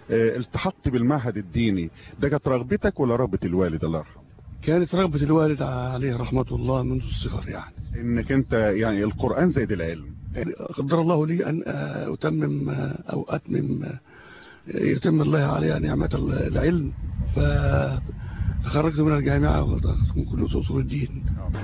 آه، التحقت بالمعهد الديني ده كانت رغبتك ولا رغبة الوالد الله يرحمه كانت رغبة الوالد عليه رحمة الله منذ الصغر يعني انك انت يعني القرآن زائد العلم يعني قدر الله لي أن آه، أتمم آه، أو أتمم آه، يتم الله علي نعمة العلم فتخرجت من الجامعة ودرست من كل أصول الدين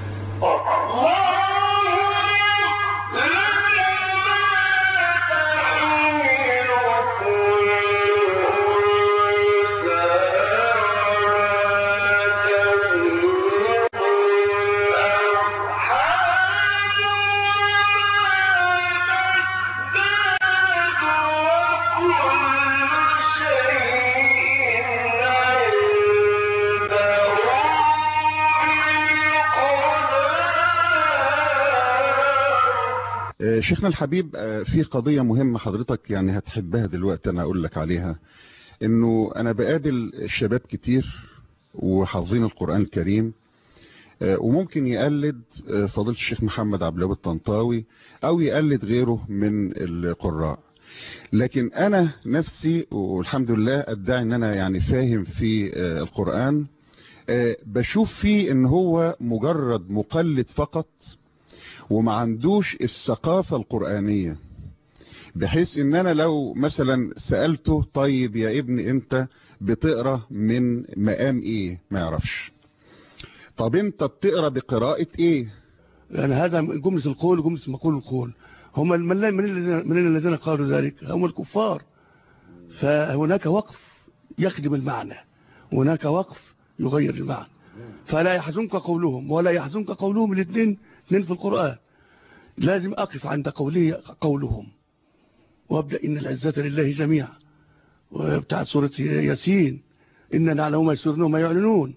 آه، شيخنا الحبيب آه، في قضية مهمة حضرتك يعني هتحبها دلوقتي انا اقول لك عليها انه انا بقابل الشباب كتير وحافظين القرآن الكريم آه، وممكن يقلد آه، فضيلة الشيخ محمد عبد الوهاب الطنطاوي او يقلد غيره من القراء لكن انا نفسي والحمد لله ادعي ان انا يعني فاهم في آه، القرآن آه، بشوف فيه ان هو مجرد مقلد فقط وما عندوش الثقافة القرآنية بحيث ان انا لو مثلا سألته طيب يا ابني انت بتقرأ من مقام ايه ما يعرفش طب انت بتقرأ بقراءة ايه لأن هذا من جملة القول وجملة مقول القول هم من من الذين من الذين قالوا ذلك هم الكفار فهناك وقف يخدم المعنى هناك وقف يغير المعنى فلا يحزنك قولهم ولا يحزنك قولهم الاثنين اثنين في القرآن لازم أقف عند قوله قولهم وابدأ إن العزة لله جميعا وبتاعت سورة ياسين إنا نعلم ما يسرون وما يعلنون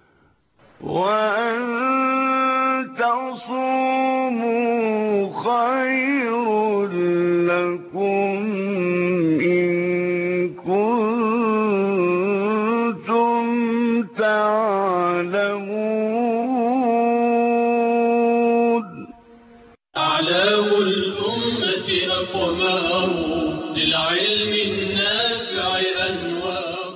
وأن تصوموا خير لكم إن كنتم تعلمون أعلام الأمة أقمار للعلم النافع أنوار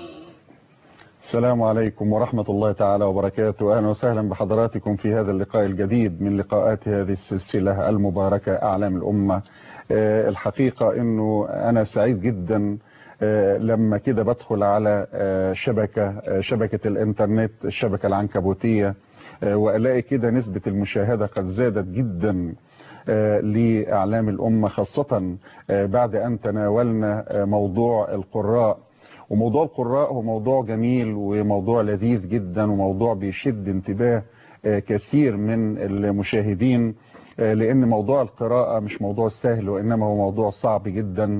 السلام عليكم ورحمة الله تعالى وبركاته أهلا وسهلا بحضراتكم في هذا اللقاء الجديد من لقاءات هذه السلسلة المباركة أعلام الأمة آه، الحقيقة أنه أنا سعيد جدا آه، لما كده بدخل على آه، شبكة آه، شبكة الإنترنت الشبكة العنكبوتية آه، وألاقي كده نسبة المشاهدة قد زادت جدا آه، لأعلام الأمة خاصة آه، بعد أن تناولنا آه، موضوع القراء وموضوع القراء هو موضوع جميل وموضوع لذيذ جدا وموضوع بيشد انتباه آه، كثير من المشاهدين آه، لأن موضوع القراءة مش موضوع سهل وإنما هو موضوع صعب جدا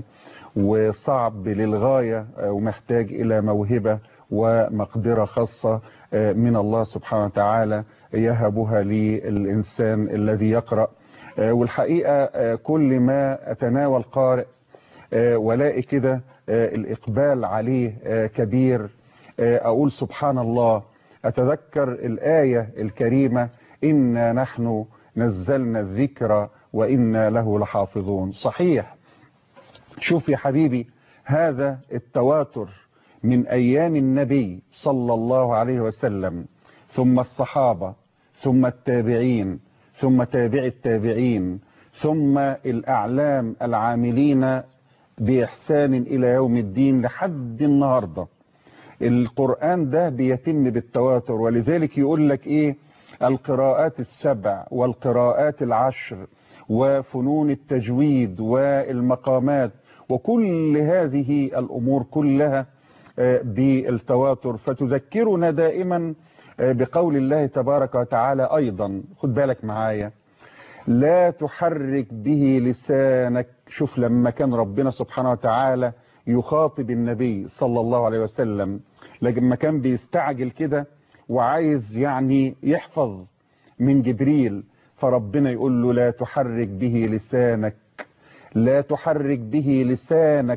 وصعب للغاية آه، ومحتاج إلى موهبة ومقدرة خاصة آه، من الله سبحانه وتعالى يهبها للإنسان الذي يقرأ آه، والحقيقة آه، كل ما أتناول قارئ آه، والاقي كده آه، الإقبال عليه آه، كبير آه، أقول سبحان الله أتذكر الآية الكريمة إنا نحن نزلنا الذكر وإنا له لحافظون صحيح شوف يا حبيبي هذا التواتر من أيام النبي صلى الله عليه وسلم ثم الصحابة ثم التابعين ثم تابع التابعين ثم الأعلام العاملين بإحسان إلى يوم الدين لحد النهاردة القرآن ده بيتم بالتواتر ولذلك يقول لك إيه القراءات السبع والقراءات العشر وفنون التجويد والمقامات وكل هذه الأمور كلها آه، بالتواتر فتذكرنا دائما آه، بقول الله تبارك وتعالى أيضا خد بالك معايا لا تحرك به لسانك شوف لما كان ربنا سبحانه وتعالى يخاطب النبي صلى الله عليه وسلم لما كان بيستعجل كده وعايز يعني يحفظ من جبريل فربنا يقول له لا تحرك به لسانك لا تحرك به لسانك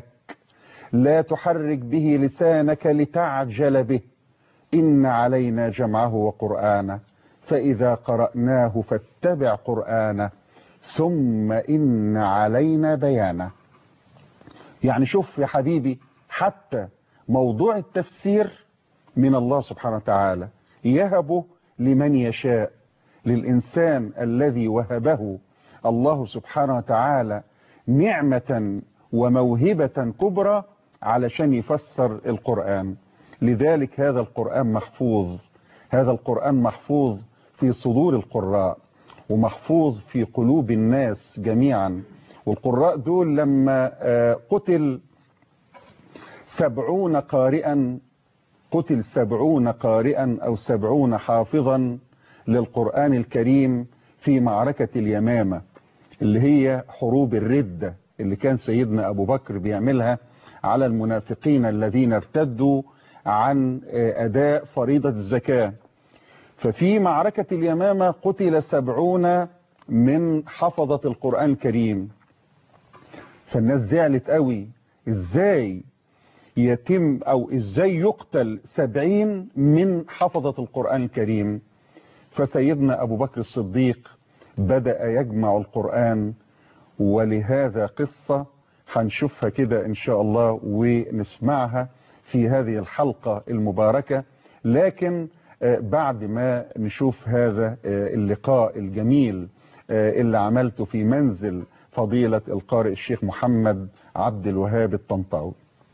لا تحرك به لسانك لتعجل به إن علينا جمعه وقرآنه فإذا قرأناه فاتبع قرآنه ثم إن علينا بيانه يعني شوف يا حبيبي حتى موضوع التفسير من الله سبحانه وتعالى يهبه لمن يشاء للإنسان الذي وهبه الله سبحانه وتعالى نعمة وموهبة كبرى علشان يفسر القرآن لذلك هذا القرآن محفوظ هذا القرآن محفوظ في صدور القراء ومحفوظ في قلوب الناس جميعا والقراء دول لما قتل سبعون قارئا قتل سبعون قارئا أو سبعون حافظا للقرآن الكريم في معركة اليمامة اللي هي حروب الردة اللي كان سيدنا أبو بكر بيعملها على المنافقين الذين ارتدوا عن أداء فريضة الزكاة ففي معركة اليمامة قتل سبعون من حفظة القرآن الكريم فالناس زعلت قوي ازاي يتم او ازاي يقتل سبعين من حفظة القرآن الكريم فسيدنا ابو بكر الصديق بدأ يجمع القرآن ولهذا قصة هنشوفها كده ان شاء الله ونسمعها في هذه الحلقة المباركة لكن بعد ما نشوف هذا اللقاء الجميل اللي عملته في منزل فضيلة القارئ الشيخ محمد عبد الوهاب الطنطاوي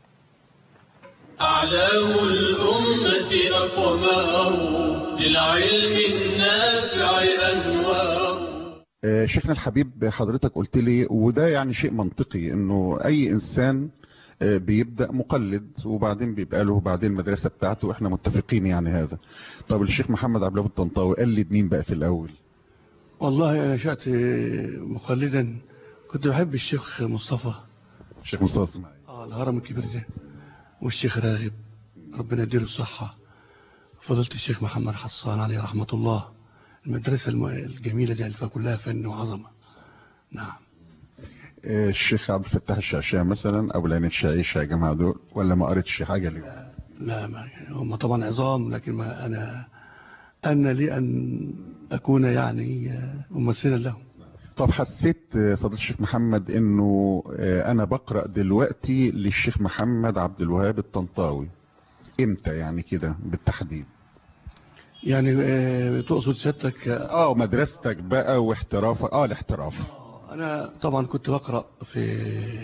أعلام الأمة أقمار للعلم النافع أنوار شيخنا الحبيب حضرتك قلت لي وده يعني شيء منطقي انه اي انسان بيبدأ مقلد وبعدين بيبقى له بعدين المدرسة بتاعته واحنا متفقين يعني هذا طب الشيخ محمد عبد الوهاب الطنطاوي قلد مين بقى في الاول والله انا نشأت مقلدا كنت بحب الشيخ مصطفى الشيخ مصطفى اسماعيل اه الهرم الكبير ده والشيخ راغب ربنا يديله الصحة فضلت الشيخ محمد حسان عليه رحمة الله المدرسة الجميلة دي اللي فيها كلها فن وعظمة نعم الشيخ عبد الفتاح الشعشاع مثلا ابو العين الشعيشة يا جماعه دول ولا ما قريتش حاجه ليهم لا ما هم طبعا عظام لكن ما انا انا لي ان اكون يعني ممثلا لهم طب حسيت فضيله الشيخ محمد انه انا بقرا دلوقتي للشيخ محمد عبد الوهاب الطنطاوي امتى يعني كده بالتحديد يعني آه، تقصد سيادتك آه، اه مدرستك بقى واحترافك اه الاحتراف انا طبعا كنت بقرا في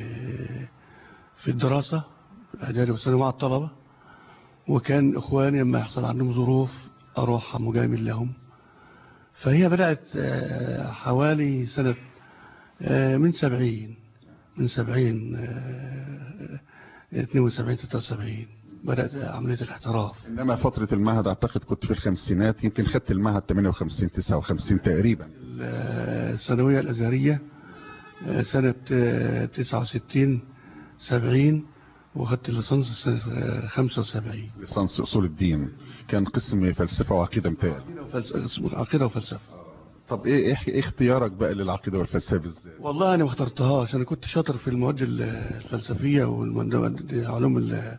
في الدراسه اعدادي وثانوي مع الطلبه وكان اخواني لما يحصل عندهم ظروف اروح مجامل لهم فهي بدات آه، حوالي سنه آه، من سبعين من سبعين آه، 72 76 بدات عمليه الاحتراف انما فترة المعهد اعتقد كنت في الخمسينات يمكن خدت المعهد 58 59 تقريبا الثانوية الأزهرية آه، سنة آه، 69 70 وخدت الليسانس سنة آه، 75 ليسانس اصول الدين كان قسم فلسفة وعقيدة متهيألي فلس- عقيدة وفلسفة طب ايه ايه إيه اختيارك بقى للعقيدة والفلسفة بالذات والله أنا ما اخترتهاش أنا كنت شاطر في المواد ال- الفلسفية والعلوم ال-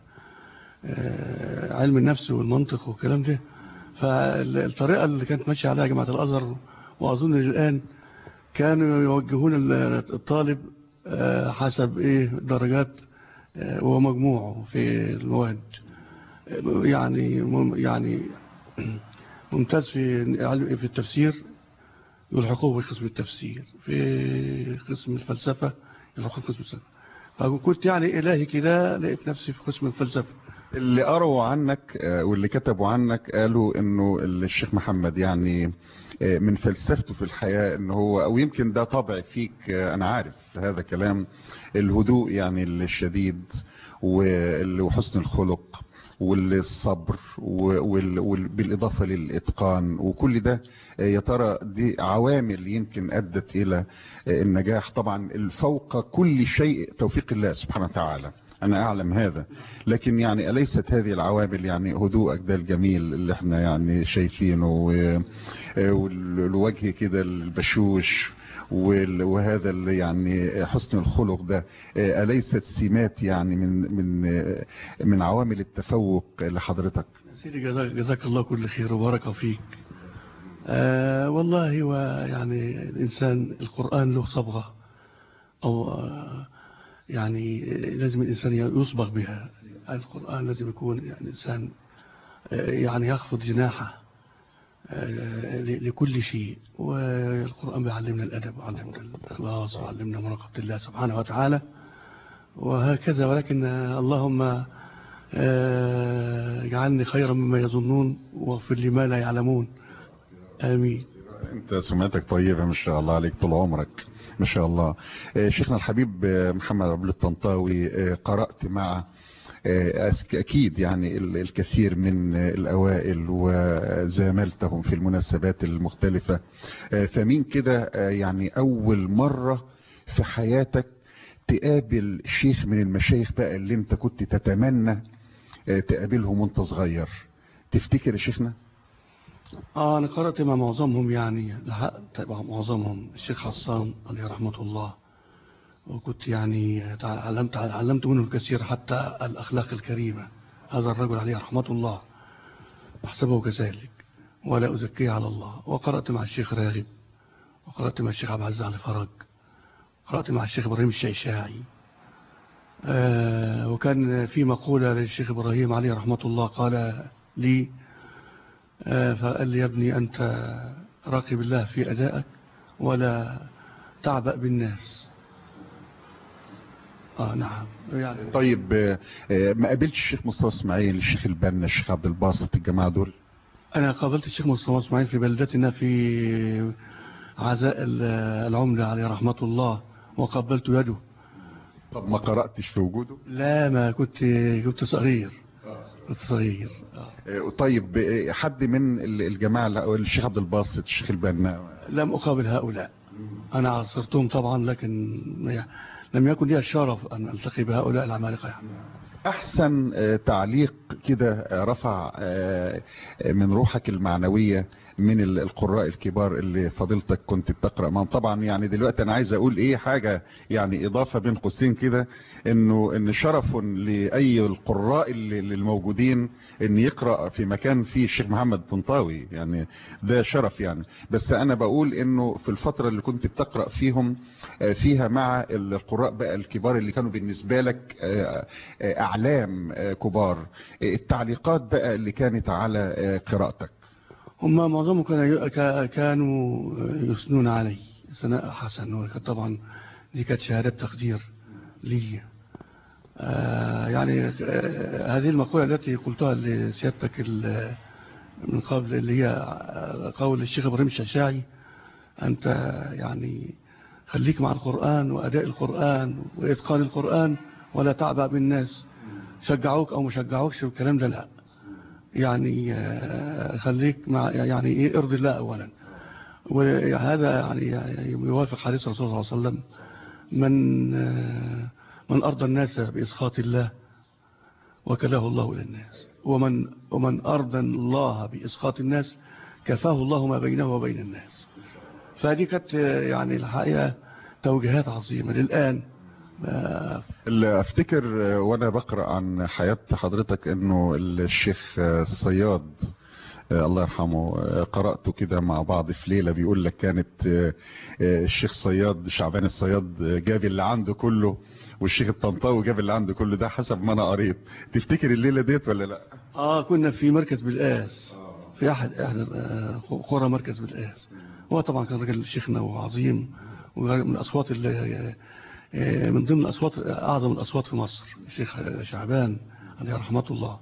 آه، علم النفس والمنطق والكلام ده فالطريقة اللي كانت ماشية عليها جامعة الأزهر وأظن الآن كانوا يوجهون ال- الطالب آه، حسب إيه درجات آه، ومجموعه في المواد آه، يعني مم- يعني ممتاز في علم- في التفسير يلحقوه في قسم التفسير في قسم الفلسفة يلحقوه في قسم الفلسفة فكنت يعني إلهي كده لقيت نفسي في قسم الفلسفة اللي قروا عنك آه، واللي كتبوا عنك قالوا انه الشيخ محمد يعني آه، من فلسفته في الحياة ان هو او يمكن ده طبع فيك آه، انا عارف هذا كلام الهدوء يعني الشديد وال- وحسن الخلق والصبر وبالإضافة للإتقان وكل ده آه، يا ترى دي عوامل يمكن أدت إلى آه، النجاح طبعا الفوق كل شيء توفيق الله سبحانه وتعالى أنا أعلم هذا لكن يعني أليست هذه العوامل يعني هدوءك ده الجميل اللي احنا يعني شايفينه و- والوجه كده البشوش وال- وهذا اللي يعني حسن الخلق ده آه، أليست سمات يعني من من آه، من عوامل التفوق لحضرتك سيدي جزاك, جزاك الله كل خير وبارك فيك آه والله هو يعني الإنسان القرآن له صبغة أو آه يعني لازم الإنسان يصبغ بها القرآن لازم يكون يعني إنسان آه، يعني يخفض جناحه آه، ل- لكل شيء والقرآن بيعلمنا الأدب ويعلمنا الإخلاص ويعلمنا مراقبة الله سبحانه وتعالى وهكذا ولكن آه، اللهم آه، اجعلني خيرا مما يظنون واغفر لي ما لا يعلمون آمين انت سمعتك طيبة ما شاء الله عليك طول عمرك ما شاء الله آه، شيخنا الحبيب آه، محمد عبد الطنطاوي آه، قرأت مع آه، أس- أكيد يعني ال- الكثير من آه، الأوائل وزاملتهم في المناسبات المختلفة آه، فمين كده آه، يعني أول مرة في حياتك تقابل شيخ من المشايخ بقى اللي انت كنت تتمنى آه، تقابلهم وانت صغير تفتكر يا شيخنا اه انا قرأت مع معظمهم يعني لحقت مع معظمهم الشيخ حسان عليه رحمة الله وكنت يعني تعلمت علمت منه الكثير حتى الأخلاق الكريمة هذا الرجل عليه رحمة الله أحسبه كذلك ولا أزكيه على الله وقرأت مع الشيخ راغب وقرأت مع الشيخ عبد العزيز علي فرج قرأت مع الشيخ إبراهيم الشيشاعي آه وكان في مقولة للشيخ إبراهيم عليه رحمة الله قال لي آه فقال لي يا ابني أنت راقب الله في أدائك ولا تعبأ بالناس آه نعم يعني طيب آه، آه، ما قابلتش الشيخ مصطفى اسماعيل الشيخ البنا الشيخ عبد الباسط الجماعه دول أنا قابلت الشيخ مصطفى اسماعيل في بلدتنا في عزاء ال- العملة عليه رحمة الله وقبلت يده طب ما قراتش في وجوده لا ما كنت كنت صغير كنت صغير آه. آه، طيب آه، حد من ال- الجماعه لا، الشيخ عبد الباسط الشيخ البنا لم أقابل هؤلاء أنا عاصرتهم طبعا لكن ما- لم يكن لي الشرف أن ألتقي بهؤلاء العمالقة يعني. احسن آه، تعليق كده آه، رفع آه، آه، من روحك المعنويه من ال- القراء الكبار اللي فضيلتك كنت بتقرا معهم طبعا يعني دلوقتي انا عايز اقول ايه حاجه يعني اضافه بين قوسين كده انه ان شرف لاي القراء اللي اللي الموجودين ان يقرا في مكان فيه الشيخ محمد طنطاوي يعني ده شرف يعني بس انا بقول انه في الفتره اللي كنت بتقرا فيهم آه، فيها مع القراء بقى الكبار اللي كانوا بالنسبه لك آه، آه، اعلام آه، كبار آه، التعليقات بقى اللي كانت على آه، قراءتك هم معظمهم كانوا كا- كانوا يثنون علي ثناء حسن وكانت طبعا دي كانت شهادة تقدير لي آه يعني آه هذه المقولة التي قلتها لسيادتك ال- من قبل اللي هي آه، قول الشيخ إبراهيم الشاشاعي أنت يعني خليك مع القرآن وأداء القرآن وإتقان القرآن ولا تعبأ بالناس شجعوك أو ما شجعوكش الكلام ده لا يعني آه، خليك مع يعني ايه ارضي الله اولا وهذا يعني يعني يوافق حديث الرسول صلى الله عليه وسلم من آه، من ارضى الناس باسخاط الله وكلاه الله الى الناس ومن ومن ارضى الله باسخاط الناس كفاه الله ما بينه وبين الناس فدي كانت آه، يعني الحقيقه توجيهات عظيمه للان آه، اللي افتكر آه، وانا بقرا عن حياه حضرتك انه الشيخ آه، الصياد آه، الله يرحمه آه، قرأته كده مع بعض في ليلة بيقول لك كانت آه، آه، الشيخ صياد شعبان الصياد آه، جاب اللي عنده كله والشيخ الطنطاوي جاب اللي عنده كله ده حسب ما انا قريت تفتكر الليلة ديت ولا لا اه كنا في مركز بالقاس في احد احد آه، قرى مركز بالقاس هو طبعا كان راجل شيخنا وعظيم ومن الاصوات اللي آه، من ضمن الاصوات اعظم الاصوات في مصر الشيخ شعبان عليه رحمه الله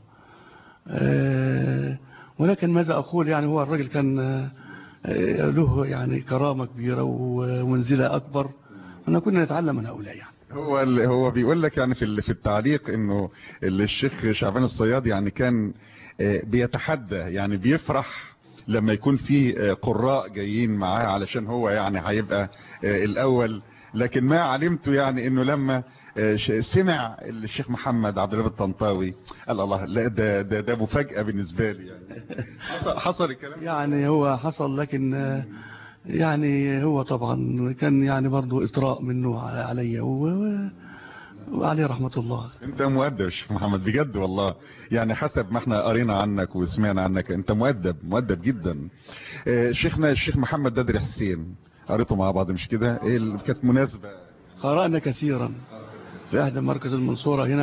آه، ولكن ماذا اقول يعني هو الراجل كان آه، آه، له يعني كرامه كبيره ومنزله اكبر احنا كنا نتعلم من هؤلاء يعني هو ال- هو بيقول لك يعني في ال- في التعليق انه ال- الشيخ شعبان الصياد يعني كان آه، بيتحدى يعني بيفرح لما يكون في آه، قراء جايين معاه علشان هو يعني هيبقى آه، الاول لكن ما علمته يعني انه لما آه، ش- سمع الشيخ محمد عبد الوهاب الطنطاوي قال الله لا ده ده ده مفاجاه بالنسبه لي يعني حصل حصل الكلام يعني هو حصل لكن آه، يعني هو طبعا كان يعني برضو إطراء منه علي و- و- وعليه رحمة الله انت مؤدب يا شيخ محمد بجد والله يعني حسب ما احنا قرينا عنك وسمعنا عنك انت مؤدب مؤدب جدا اه، شيخنا الشيخ محمد بدر حسين قريته مع بعض مش كده ايه اللي كانت مناسبة قرأنا كثيرا في أحد مركز المنصورة هنا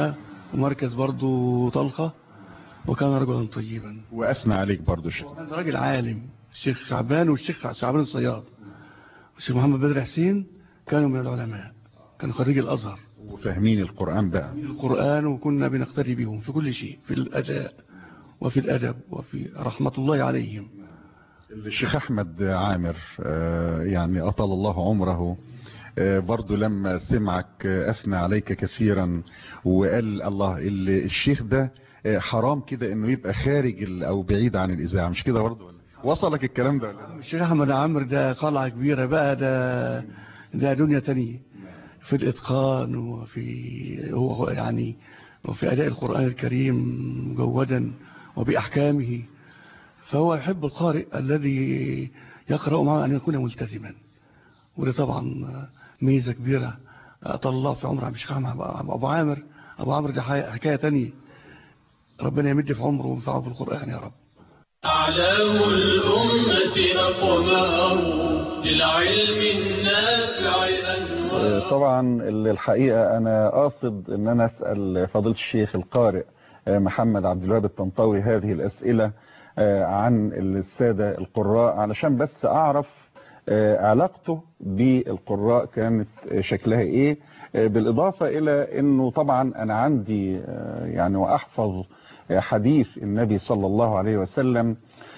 ومركز برضه طلخة وكان رجلا طيبا وأثنى عليك برضو شيخ وكان راجل عالم الشيخ شعبان والشيخ شعبان الصياد والشيخ محمد بدر حسين كانوا من العلماء كان خريج الأزهر وفاهمين القرآن بقى من القرآن وكنا بنقتدي بهم في كل شيء في الأداء وفي الأدب وفي رحمة الله عليهم الشيخ أحمد عامر آه، يعني أطال الله عمره آه، برضو لما سمعك آه، أثنى عليك كثيرا وقال الله ال- الشيخ ده آه، حرام كده انه يبقى خارج ال- او بعيد عن الإذاعة مش كده برضو ولا وصلك الكلام ده ولا لا؟ الشيخ أحمد عامر ده قلعة كبيرة بقى ده ده دنيا تانية في الإتقان وفي هو يعني وفي أداء القرآن الكريم مجودا وبأحكامه فهو يحب القارئ الذي يقرأ معه أن يكون ملتزما وده طبعا ميزة كبيرة أطال الله في عمر عبد الشيخ أحمد أبو عامر أبو عامر ده حكاية تانية ربنا يمد في عمره وينفعه بالقرآن يا رب أعلام الأمة أقمار للعلم النافع أنوار طبعا الحقيقة أنا قاصد أن أنا أسأل فضيلة الشيخ القارئ محمد عبد الوهاب الطنطاوي هذه الأسئلة عن السادة القراء علشان بس أعرف علاقته بالقراء كانت شكلها إيه بالإضافة إلى أنه طبعا أنا عندي يعني وأحفظ حديث النبي صلى الله عليه وسلم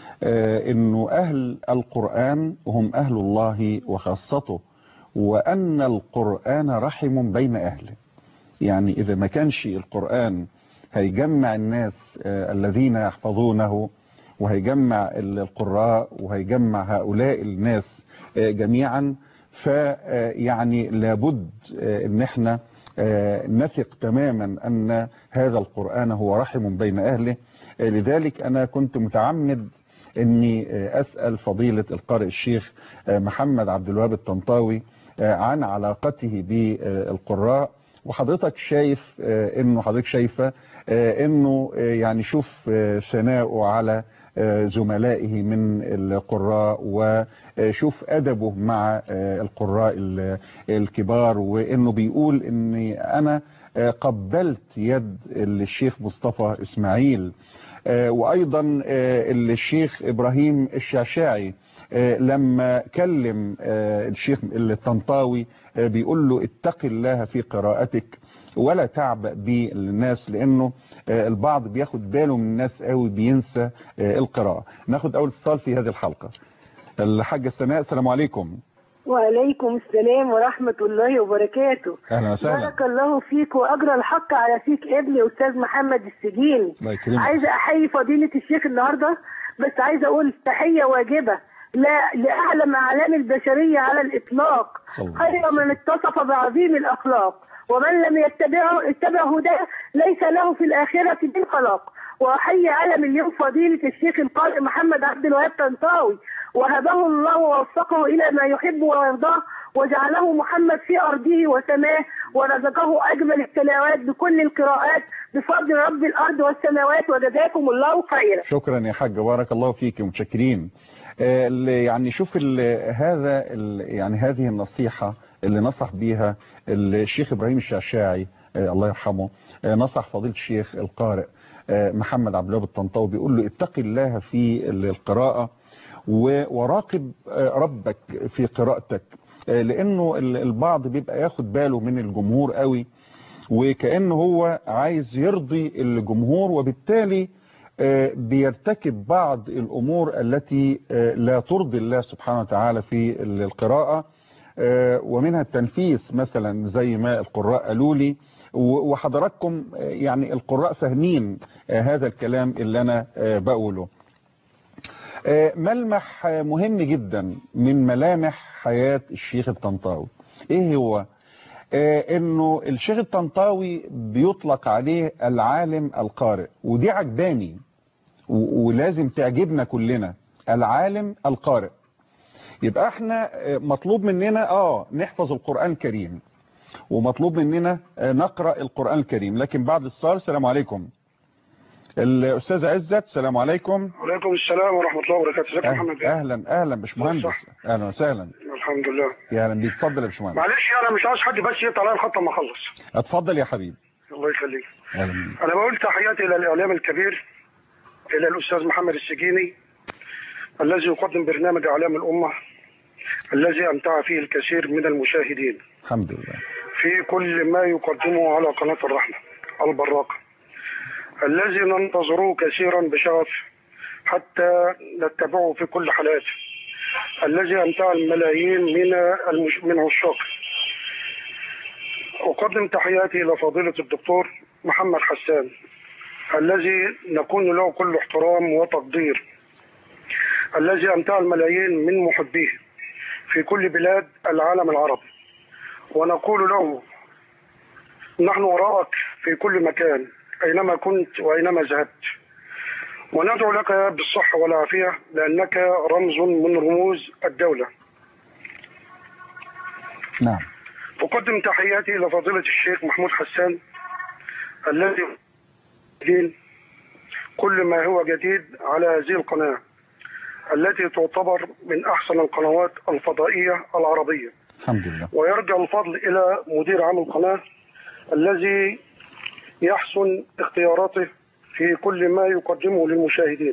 أنه أهل القرآن هم أهل الله وخاصته وأن القرآن رحم بين أهله يعني إذا ما كانش القرآن هيجمع الناس الذين يحفظونه وهيجمع القراء وهيجمع هؤلاء الناس جميعا فيعني لابد ان احنا نثق تماما ان هذا القرآن هو رحم بين اهله لذلك انا كنت متعمد اني اسأل فضيلة القارئ الشيخ محمد عبد الوهاب الطنطاوي عن علاقته بالقراء وحضرتك شايف انه حضرتك شايفه انه يعني شوف ثناؤه على زملائه من القراء وشوف أدبه مع القراء الكبار وإنه بيقول إني أنا قبلت يد الشيخ مصطفى إسماعيل وأيضا الشيخ إبراهيم الشعشاعي لما كلم الشيخ الطنطاوي بيقول له اتق الله في قراءتك ولا تعبأ بالناس لانه البعض بياخد باله من الناس قوي بينسى القراءة ناخد اول اتصال في هذه الحلقة الحاجة سناء السلام عليكم وعليكم السلام ورحمة الله وبركاته اهلا وسهلا بارك الله فيك واجرى الحق على فيك ابني استاذ محمد السجيني الله يكرمك عايزة احيي فضيلة الشيخ النهاردة بس عايزة اقول تحية واجبة لا لأعلم أعلام البشرية على الإطلاق صلى الله خير عليه وسلم. من اتصف بعظيم الأخلاق ومن لم يتبعه اتبع هداه ليس له في الآخرة من خلاق وأحيي على مليون فضيلة الشيخ القارئ محمد عبد الوهاب طنطاوي وهبه الله ووفقه إلى ما يحب ويرضاه وجعله محمد في أرضه وسماه ورزقه أجمل التلاوات بكل القراءات بفضل رب الأرض والسماوات وجزاكم الله خيرا شكرا يا حاج بارك الله فيك ومتشكرين آه، اللي يعني شوف ال- هذا ال- يعني هذه النصيحة اللي نصح بيها الشيخ إبراهيم الشعشاعي آه، الله يرحمه آه، نصح فضيلة الشيخ القارئ آه، محمد عبد الوهاب الطنطاوي بيقول له اتق الله في القراءة و- وراقب آه، ربك في قراءتك آه، لأنه ال- البعض بيبقى ياخد باله من الجمهور قوي وكأنه هو عايز يرضي الجمهور وبالتالي آه، بيرتكب بعض الأمور التي آه، لا ترضي الله سبحانه وتعالى في القراءة آه، ومنها التنفيس مثلا زي ما القراء قالوا لي و- وحضراتكم آه، يعني القراء فاهمين آه، هذا الكلام اللي أنا آه، بقوله آه، ملمح آه، مهم جدا من ملامح حياة الشيخ الطنطاوي ايه هو آه، انه الشيخ الطنطاوي بيطلق عليه العالم القارئ ودي عجباني و- ولازم تعجبنا كلنا العالم القارئ يبقى احنا آه، مطلوب مننا اه نحفظ القرآن الكريم ومطلوب مننا آه، نقرأ القرآن الكريم لكن بعد الصلاة السلام عليكم الأستاذ عزت السلام عليكم وعليكم السلام ورحمة الله وبركاته ازيك يا أهلا محمد أهلا أهلا باشمهندس صح. أهلا وسهلا الحمد لله يا أهلا بيك اتفضل يا باشمهندس معلش انا مش عاوز حد بس يقطع عليا الخط اما اخلص اتفضل يا حبيبي الله يخليك أهلا بيك. انا بقول تحياتي الى الاعلام الكبير الى الاستاذ محمد السجيني الذي يقدم برنامج اعلام الامه الذي امتع فيه الكثير من المشاهدين الحمد لله في كل ما يقدمه على قناه الرحمه البراقه الذي ننتظره كثيرا بشغف حتى نتبعه في كل حالاته الذي امتع الملايين من المش... من عشاقه أقدم تحياتي إلى فضيلة الدكتور محمد حسان الذي نكون له كل احترام وتقدير الذي أمتع الملايين من محبيه في كل بلاد العالم العربي ونقول له نحن وراءك في كل مكان أينما كنت وأينما ذهبت وندعو لك بالصحة والعافية لأنك رمز من رموز الدولة نعم أقدم تحياتي إلى فضيلة الشيخ محمود حسان الذي يدين كل ما هو جديد على هذه القناة التي تعتبر من أحسن القنوات الفضائية العربية الحمد لله ويرجع الفضل إلى مدير عام القناة الذي يحسن اختياراته في كل ما يقدمه للمشاهدين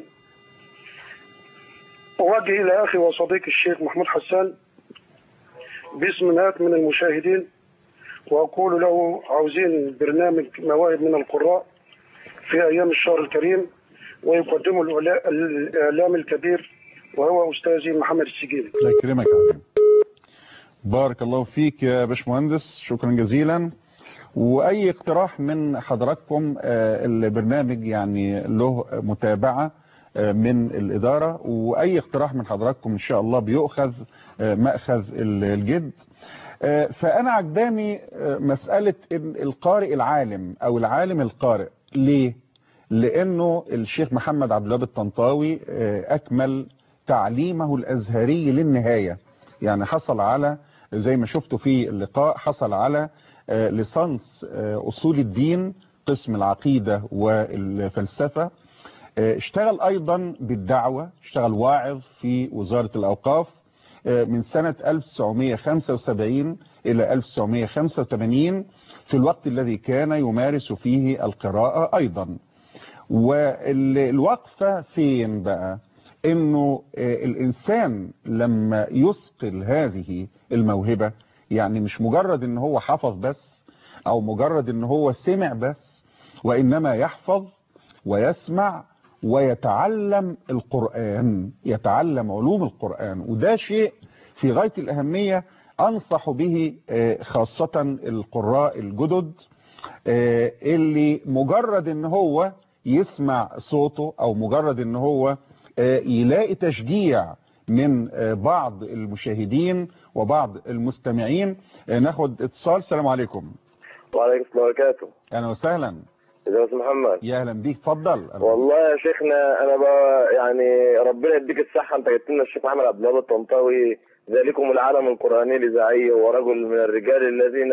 أوجه إلى أخي وصديقي الشيخ محمود حسان باسم مئات من المشاهدين وأقول له عاوزين برنامج مواهب من القراء في أيام الشهر الكريم ويقدمه الإعلا- الإعلام الكبير وهو أستاذي محمد السجيني الله يكرمك يا حبيبي. بارك الله فيك يا باشمهندس شكرا جزيلا واي اقتراح من حضراتكم آه، البرنامج يعني له متابعة آه، من الإدارة وأي اقتراح من حضراتكم إن شاء الله بيؤخذ آه، مأخذ الجد آه، فأنا عجباني آه، مسألة إن القارئ العالم أو العالم القارئ ليه؟ لأنه الشيخ محمد عبد الوهاب الطنطاوي آه، أكمل تعليمه الأزهري للنهاية يعني حصل على زي ما شفتوا في اللقاء حصل على آه، ليسانس آه، أصول الدين قسم العقيدة والفلسفة آه، اشتغل أيضا بالدعوة اشتغل واعظ في وزارة الأوقاف آه، من سنة 1975 إلى 1985 في الوقت الذي كان يمارس فيه القراءة أيضا والوقفة فين بقى انه آه، الانسان لما يثقل هذه الموهبة يعني مش مجرد ان هو حفظ بس او مجرد ان هو سمع بس وانما يحفظ ويسمع ويتعلم القرآن يتعلم علوم القرآن وده شيء في غاية الأهمية أنصح به آه، خاصة القراء الجدد آه، اللي مجرد ان هو يسمع صوته او مجرد ان هو آه، يلاقي تشجيع من آه، بعض المشاهدين وبعض المستمعين آه، ناخد اتصال السلام عليكم وعليكم السلام ورحمة اهلا وسهلا ازيك يا استاذ محمد يا اهلا بيك اتفضل والله يا شيخنا انا بقى يعني ربنا يديك الصحة انت جبت لنا الشيخ محمد عبد الوهاب الطنطاوي ذلكم العالم القرآني الاذاعي ورجل من الرجال الذين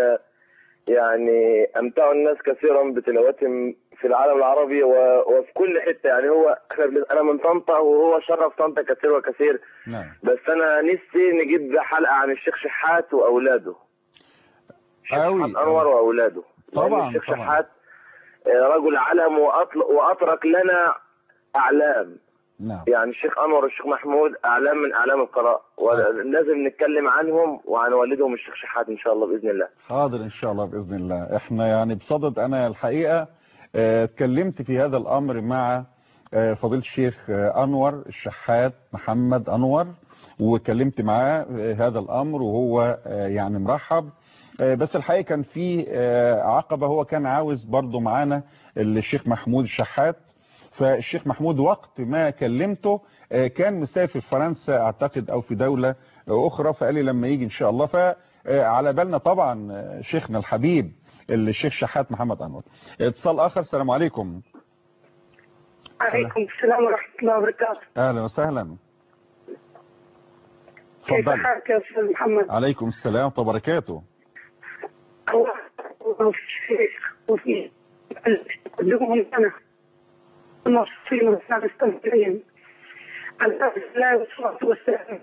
يعني امتعوا الناس كثيرا بتلاوتهم في العالم العربي و... وفي كل حتة يعني هو احنا بن- انا من طنطا وهو شرف طنطا كثير وكثير نعم بس انا نفسي نجيب حلقة عن الشيخ شحات واولاده الشيخ أوي، شحات انور أوي. واولاده لأن طبعاً، الشيخ طبعاً. شحات آه، رجل علم وأطلق وأطرق لنا أعلام نعم يعني الشيخ أنور والشيخ محمود أعلام من أعلام القراء ولازم نتكلم عنهم وعن والدهم الشيخ شحات إن شاء الله بإذن الله حاضر ان شاء الله باذن الله احنا يعني بصدد انا الحقيقه آه، اتكلمت في هذا الامر مع آه، فضيله الشيخ آه، انور الشحات محمد انور وكلمت معاه آه، هذا الامر وهو آه، يعني مرحب آه، بس الحقيقه كان في آه، عقبه هو كان عاوز برضو معانا الشيخ محمود الشحات فالشيخ محمود وقت ما كلمته آه، كان مسافر فرنسا اعتقد او في دولة اخرى فقال لي لما يجي ان شاء الله فعلى بالنا طبعا آه، شيخنا الحبيب الشيخ شحات محمد انور اتصال اخر السلام عليكم عليكم السلام ورحمة الله وبركاته اهلا وسهلا كيف اتفضل حالك يا أستاذ محمد عليكم السلام ورحمه الله وبركاته الله وفي الشيخ وفي يقدمهم أنا المصريين والمستمعين على الله والصلاة والسلام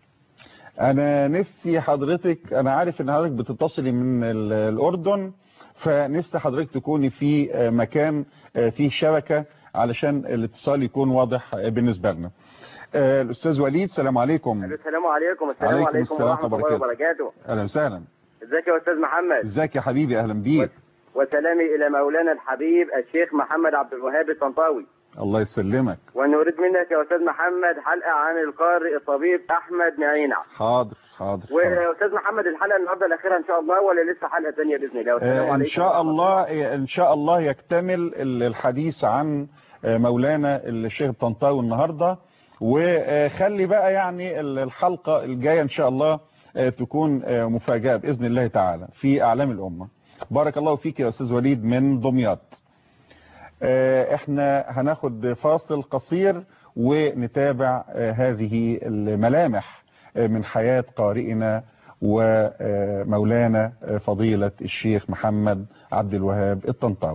انا نفسي حضرتك انا عارف ان حضرتك بتتصلي من ال- الاردن فنفسي حضرتك تكوني في آه، مكان آه، فيه شبكة علشان الاتصال يكون واضح آه، بالنسبة لنا آه، الأستاذ وليد السلام عليكم السلام عليكم السلام عليكم عليكم, السلام ورحمة الله وبركاته. وبركاته أهلا وسهلا ازيك يا أستاذ محمد ازيك يا حبيبي أهلا بيك وسلامي إلى مولانا الحبيب الشيخ محمد عبد الوهاب الطنطاوي الله يسلمك ونريد منك يا أستاذ محمد حلقة عن القارئ الطبيب أحمد معينة حاضر حاضر, حاضر. وأستاذ محمد الحلقة النهاردة الأخيرة إن شاء الله ولا لسه حلقة ثانية بإذن الله والسلام آه، عليكم ان شاء الله ان شاء الله يكتمل ال- الحديث عن آه، مولانا الشيخ الطنطاوي النهارده وخلي بقى يعني ال- الحلقه الجايه ان شاء الله آه، تكون آه، مفاجاه باذن الله تعالى في اعلام الامه بارك الله فيك يا استاذ وليد من دمياط آه، احنا هناخد فاصل قصير ونتابع آه، هذه الملامح آه، من حياة قارئنا ومولانا آه، فضيلة الشيخ محمد عبد الوهاب الطنطاوي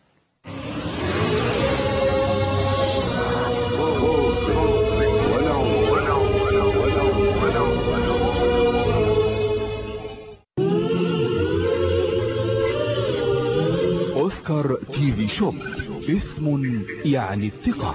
أوسكار تي في شوب اسم يعني الثقة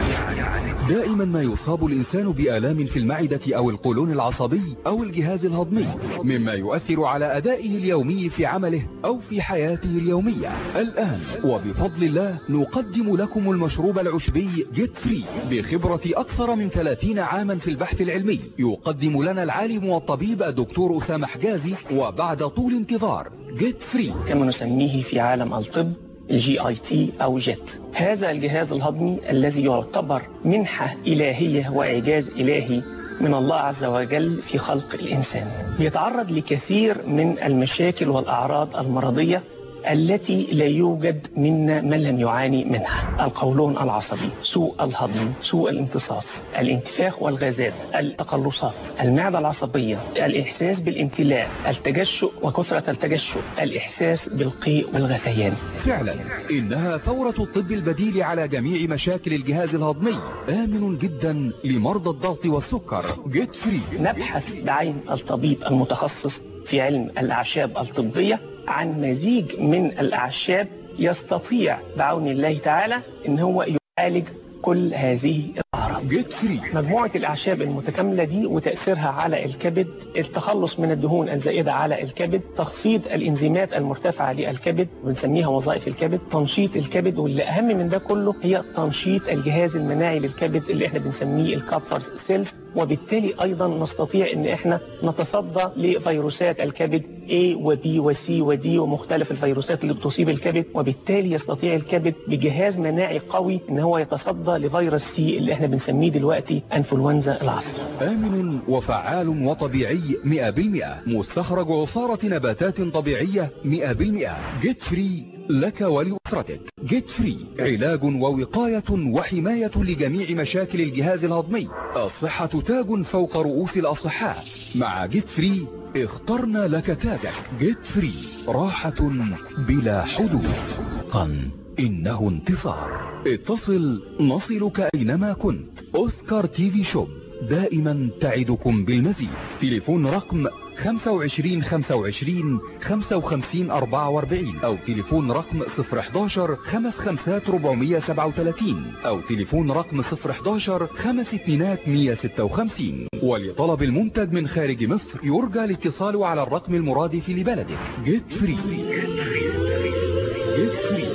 دائما ما يصاب الإنسان بآلام في المعدة أو القولون العصبي أو الجهاز الهضمي مما يؤثر على أدائه اليومي في عمله أو في حياته اليومية الآن وبفضل الله نقدم لكم المشروب العشبي جيت فري بخبرة أكثر من 30 عاما في البحث العلمي يقدم لنا العالم والطبيب الدكتور أسامة حجازي وبعد طول انتظار جيت فري كما نسميه في عالم الطب الجي اي تي او جيت هذا الجهاز الهضمي الذي يعتبر منحة إلهية وإعجاز إلهي من الله عز وجل في خلق الإنسان يتعرض لكثير من المشاكل والأعراض المرضية التي لا يوجد منا من لم يعاني منها القولون العصبي سوء الهضم سوء الامتصاص الانتفاخ والغازات التقلصات المعدة العصبية الإحساس بالامتلاء التجشؤ وكثرة التجشؤ الإحساس بالقيء والغثيان فعلا إنها ثورة الطب البديل على جميع مشاكل الجهاز الهضمي آمن جدا لمرضى الضغط والسكر جيت فري نبحث بعين الطبيب المتخصص في علم الأعشاب الطبية عن مزيج من الأعشاب يستطيع بعون الله تعالى ان هو يعالج كل هذه الأعراض جيت فري مجموعة الأعشاب المتكاملة دي وتأثيرها على الكبد التخلص من الدهون الزائدة على الكبد تخفيض الإنزيمات المرتفعة للكبد بنسميها وظائف الكبد تنشيط الكبد واللي أهم من ده كله هي تنشيط الجهاز المناعي للكبد اللي احنا بنسميه الكابفرز سيلز وبالتالي أيضا نستطيع ان احنا نتصدى لفيروسات الكبد A و B و C و D ومختلف الفيروسات اللي بتصيب الكبد وبالتالي يستطيع الكبد بجهاز مناعي قوي ان هو يتصدى لفيروس سي اللي احنا بنسميه دلوقتي انفلونزا العصر آمن وفعال وطبيعي 100% مستخرج عصارة نباتات طبيعية 100% جيت فري لك ولأسرتك جيت فري علاج ووقاية وحماية لجميع مشاكل الجهاز الهضمي الصحة تاج فوق رؤوس الأصحاء مع جيت فري اخترنا لك تاجك جيت فري راحة بلا حدود قن إنه انتصار اتصل نصلك أينما كنت أوسكار تي في شوب دائما تعدكم بالمزيد تليفون رقم 25 25 55 44 أو تليفون رقم 011 55 437 أو تليفون رقم 011 5 2 156 ولطلب المنتج من خارج مصر يرجى الاتصال على الرقم المرادف لبلدك جيت فري جيت فري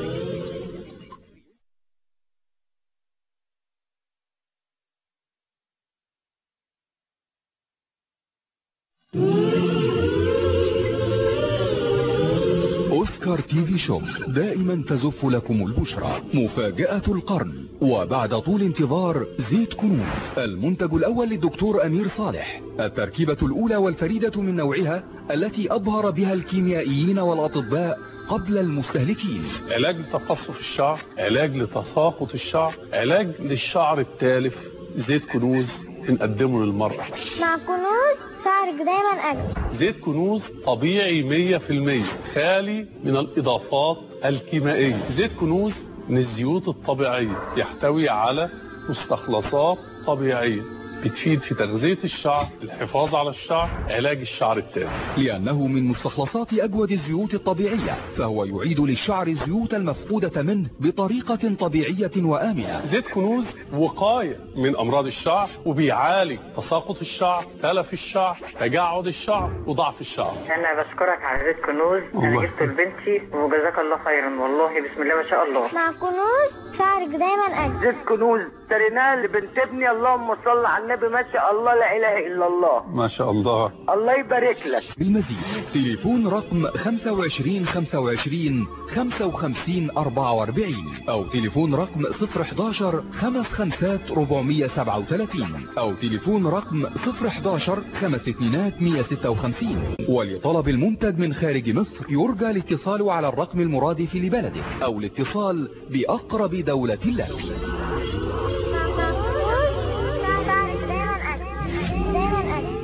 أوسكار تي في شوب دائما تزف لكم البشرى مفاجأة القرن وبعد طول انتظار زيت كنوز المنتج الأول للدكتور أمير صالح التركيبة الأولى والفريدة من نوعها التي أبهر بها الكيميائيين والأطباء قبل المستهلكين علاج لتقصف الشعر علاج لتساقط الشعر علاج للشعر التالف زيت كنوز بنقدمه للمرأة مع كنوز شعرك دايما أجمل زيت كنوز طبيعي 100% خالي من الإضافات الكيميائية زيت كنوز من الزيوت الطبيعية يحتوي على مستخلصات طبيعية بتفيد في تغذية الشعر الحفاظ على الشعر علاج الشعر التالف لأنه من مستخلصات أجود الزيوت الطبيعية فهو يعيد للشعر الزيوت المفقودة منه بطريقة طبيعية وآمنة زيت كنوز وقاية من أمراض الشعر وبيعالج تساقط الشعر تلف الشعر تجعد الشعر وضعف الشعر انا بشكرك على زيت كنوز انا الله جبته لبنتي وجزاك الله خيرا والله بسم الله ما شاء الله مع كنوز شعرك دايما أجمل زيت كنوز اشتريناه لبنت ابني اللهم صل على النبي ما شاء الله لا اله الا الله ما شاء الله الله يبارك لك بالمزيد تليفون رقم 25 25 55 44 أو تليفون رقم 011 55 437 أو تليفون رقم 011 خمس اتنينات 156 ولطلب المنتج من خارج مصر يرجى الاتصال على الرقم المرادف لبلدك أو الاتصال بأقرب دولة لك مع كنوز شعرك دايما أجمل دايما أجمل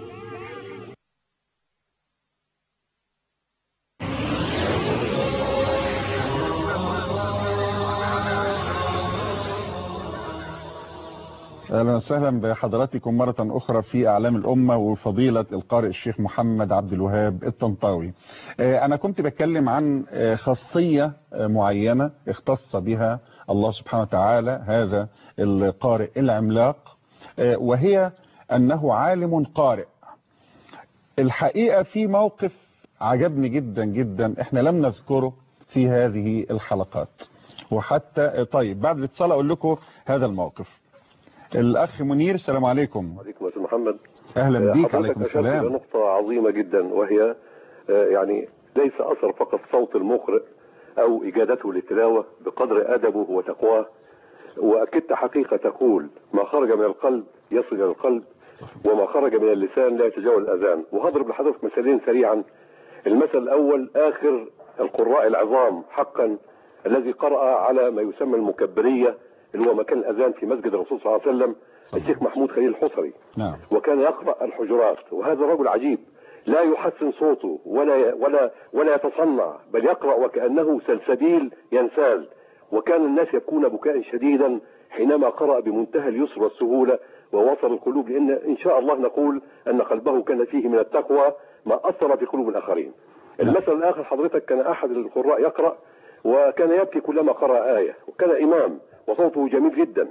اهلا وسهلا بحضراتكم مرة اخرى في اعلام الامة وفضيلة القارئ الشيخ محمد عبد الوهاب الطنطاوي آه، انا كنت بتكلم عن آه، خاصية آه، معينة اختص بها الله سبحانه وتعالى هذا القارئ العملاق آه، وهي انه عالم قارئ الحقيقة في موقف عجبني جدا جدا احنا لم نذكره في هذه الحلقات وحتى طيب بعد الاتصال اقول لكم هذا الموقف الاخ منير السلام عليكم عليكم يا استاذ محمد اهلا آه، بيك حضرتك عليكم أشرت إلى السلام نقطة عظيمة جدا وهي آه، يعني ليس أثر فقط صوت المقرئ أو إجادته للتلاوة بقدر أدبه وتقواه وأكدت حقيقة تقول ما خرج من القلب يصل إلى القلب وما خرج من اللسان لا يتجاوز الأذان وهضرب لحضرتك مثالين سريعا المثل الأول آخر القراء العظام حقا الذي قرأ على ما يسمى المكبرية اللي هو مكان الأذان في مسجد الرسول صلى الله عليه وسلم الشيخ محمود خليل الحصري نعم وكان يقرأ الحجرات وهذا رجل عجيب لا يحسن صوته ولا ولا ولا يتصنع بل يقرأ وكأنه سلسبيل ينسال وكان الناس يبكون بكاء شديدا حينما قرأ بمنتهى اليسر والسهولة ووصل القلوب لأن إن شاء الله نقول أن قلبه كان فيه من التقوى ما أثر في قلوب الآخرين المثل الآخر حضرتك كان أحد القراء يقرأ وكان يبكي كلما قرأ آية وكان إمام وصوته جميل جدا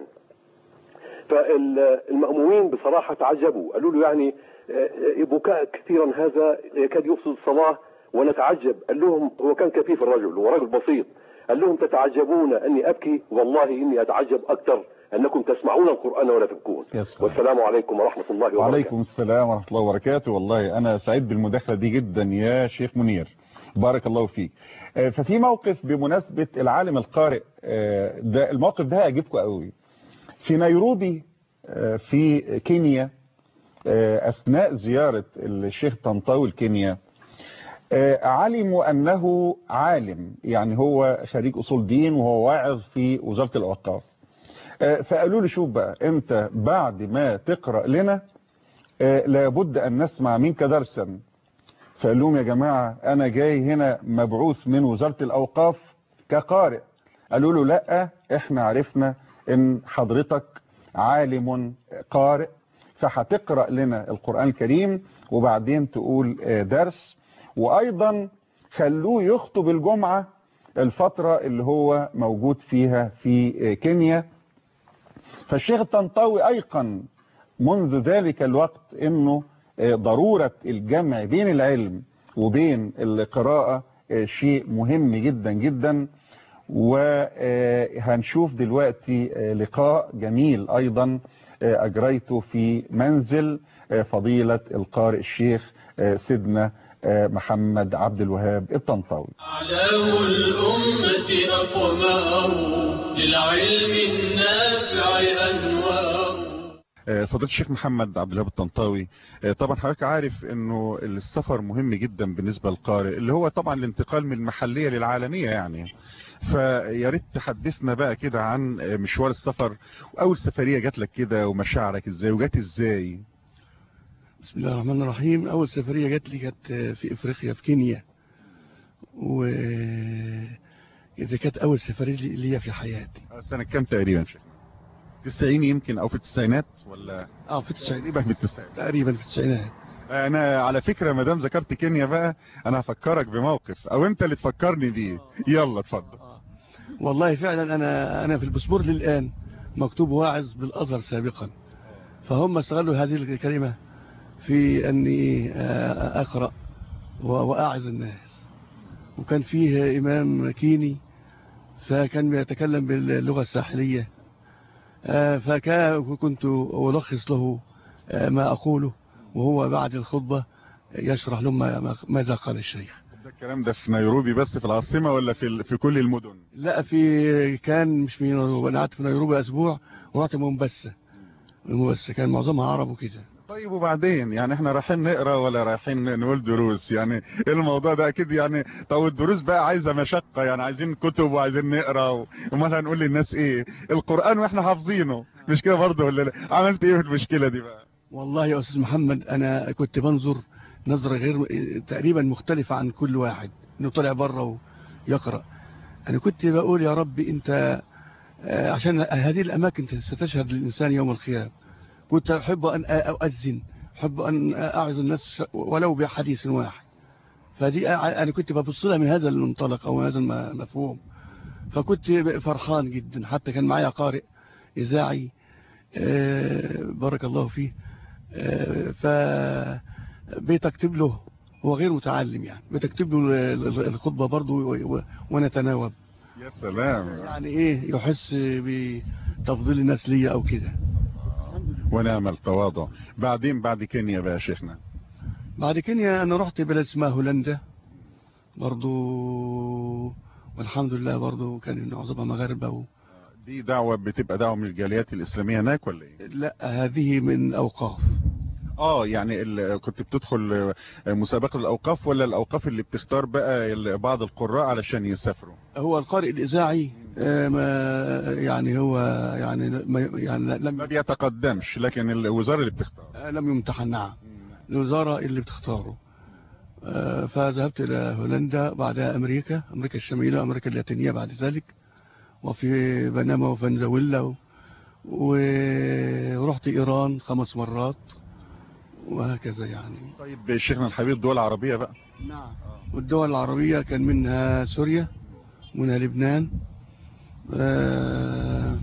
فالمأمومين بصراحة تعجبوا قالوا له يعني آه، بكاء كثيرا هذا يكاد يفسد الصلاة ونتعجب قال لهم هو كان كفيف الرجل هو رجل بسيط قال لهم تتعجبون أني أبكي والله إني أتعجب أكثر أنكم تسمعون القرآن ولا تبكون يس. والسلام عليكم ورحمة الله وبركاته وعليكم السلام ورحمة الله وبركاته والله أنا سعيد بالمداخلة دي جدا يا شيخ منير بارك الله فيك آه، ففي موقف بمناسبة العالم القارئ آه، ده الموقف ده هيعجبكم قوي في نيروبي آه، في كينيا آه، أثناء زيارة الشيخ طنطاوي الكينيا آه، علموا أنه عالم يعني هو خريج أصول دين وهو واعظ في وزارة الأوقاف آه، فقالوا له شوف بقى أنت بعد ما تقرأ لنا آه، لابد أن نسمع منك درسا فقال لهم يا جماعة أنا جاي هنا مبعوث من وزارة الأوقاف كقارئ قالوا له لا احنا عرفنا ان حضرتك عالم قارئ فهتقرأ لنا القرآن الكريم وبعدين تقول آه، درس وأيضا خلوه يخطب الجمعة الفترة اللي هو موجود فيها في آه، كينيا فالشيخ الطنطاوي أيقن منذ ذلك الوقت انه آه، ضرورة الجمع بين العلم وبين القراءة آه، شيء مهم جدا جدا وهنشوف دلوقتي آه، لقاء جميل ايضا آه، اجريته في منزل آه، فضيلة القارئ الشيخ آه، سيدنا آه، محمد عبد الوهاب الطنطاوي أعلام الأمة أقمار للعلم النافع أنوار آه، فضيلة الشيخ محمد عبد الوهاب الطنطاوي آه، طبعا حضرتك عارف انه السفر مهم جدا بالنسبة للقارئ اللي هو طبعا الانتقال من المحلية للعالمية يعني فيا ريت تحدثنا بقى كده عن آه، مشوار السفر واول سفرية جات لك كده ومشاعرك ازاي وجات ازاي بسم الله الرحمن الرحيم أول سفرية جات لي كانت في إفريقيا في كينيا و إذا كانت أول سفرية لي- ليا في حياتي سنة كام تقريبا شيخ 90 يمكن او في التسعينات ولا اه في التسعينات تقريبا في التسعينات تقريبا في التسعينات انا على فكره ما دام ذكرت كينيا بقى انا هفكرك بموقف او انت اللي تفكرني بيه يلا اتفضل والله فعلا انا انا في الباسبور للان مكتوب واعظ بالازهر سابقا فهم استغلوا هذه الكلمه في اني آه، اقرا و- واعظ الناس وكان فيه امام كيني فكان بيتكلم باللغه الساحليه آه، فكنت ألخص له آه، ما أقوله وهو بعد الخطبة يشرح لهم ما- ما- ماذا قال الشيخ ده الكلام ده في نيروبي بس في العاصمه ولا في ال- في كل المدن لا في كان مش في نيروبي أنا قعدت في نيروبي أسبوع ورحت مومباسا مومباسا كان معظمها عرب وكده طيب وبعدين يعني احنا رايحين نقرا ولا رايحين نقول دروس يعني الموضوع ده اكيد يعني طب الدروس بقى عايزه مشقه يعني عايزين كتب وعايزين نقرا و- امال هنقول للناس ايه القران واحنا حافظينه مش كده برضه ولا لا عملت ايه في المشكله دي بقى والله يا أستاذ محمد أنا كنت بنظر نظرة غير تقريبا مختلفة عن كل واحد إنه طلع بره ويقرأ أنا كنت بقول يا رب أنت آه، عشان هذه الأماكن ستشهد للإنسان يوم القيامة كنت أحب أن أؤذن أحب أن أعظ الناس ولو بحديث واحد فدي أع- أنا كنت ببص لها من هذا المنطلق أو من هذا الم- المفهوم فكنت فرحان جدا حتى كان معايا قارئ إذاعي آه، بارك الله فيه آه، فبتكتب له هو غير متعلم يعني بتكتب له ال- ال- الخطبة برضه و- و- ونتناوب يا سلام يعني ايه يحس بتفضيل الناس ليا او كده ونعم التواضع بعدين بعد كينيا بقى يا شيخنا بعد كينيا انا رحت بلد اسمها هولندا برضو والحمد لله برضو كان معظمها مغاربة و... دي دعوه بتبقى دعوه من الجاليات الاسلاميه هناك ولا ايه لا هذه من اوقاف اه يعني ال- كنت بتدخل آه، مسابقه الاوقاف ولا الاوقاف اللي بتختار بقى ال- بعض القراء علشان يسافروا هو القارئ الاذاعي آه، ما يعني هو يعني ما يعني لم ما بيتقدمش لكن الوزاره اللي بتختار آه، لم يمتحن نعم الوزارة اللي بتختاره آه، فذهبت إلى هولندا بعدها أمريكا أمريكا الشمالية أمريكا اللاتينية بعد ذلك وفي بنما وفنزويلا و- ورحت إيران خمس مرات وهكذا يعني طيب شيخنا الحبيب الدول العربيه بقى نعم والدول العربية كان منها سوريا منها لبنان آه،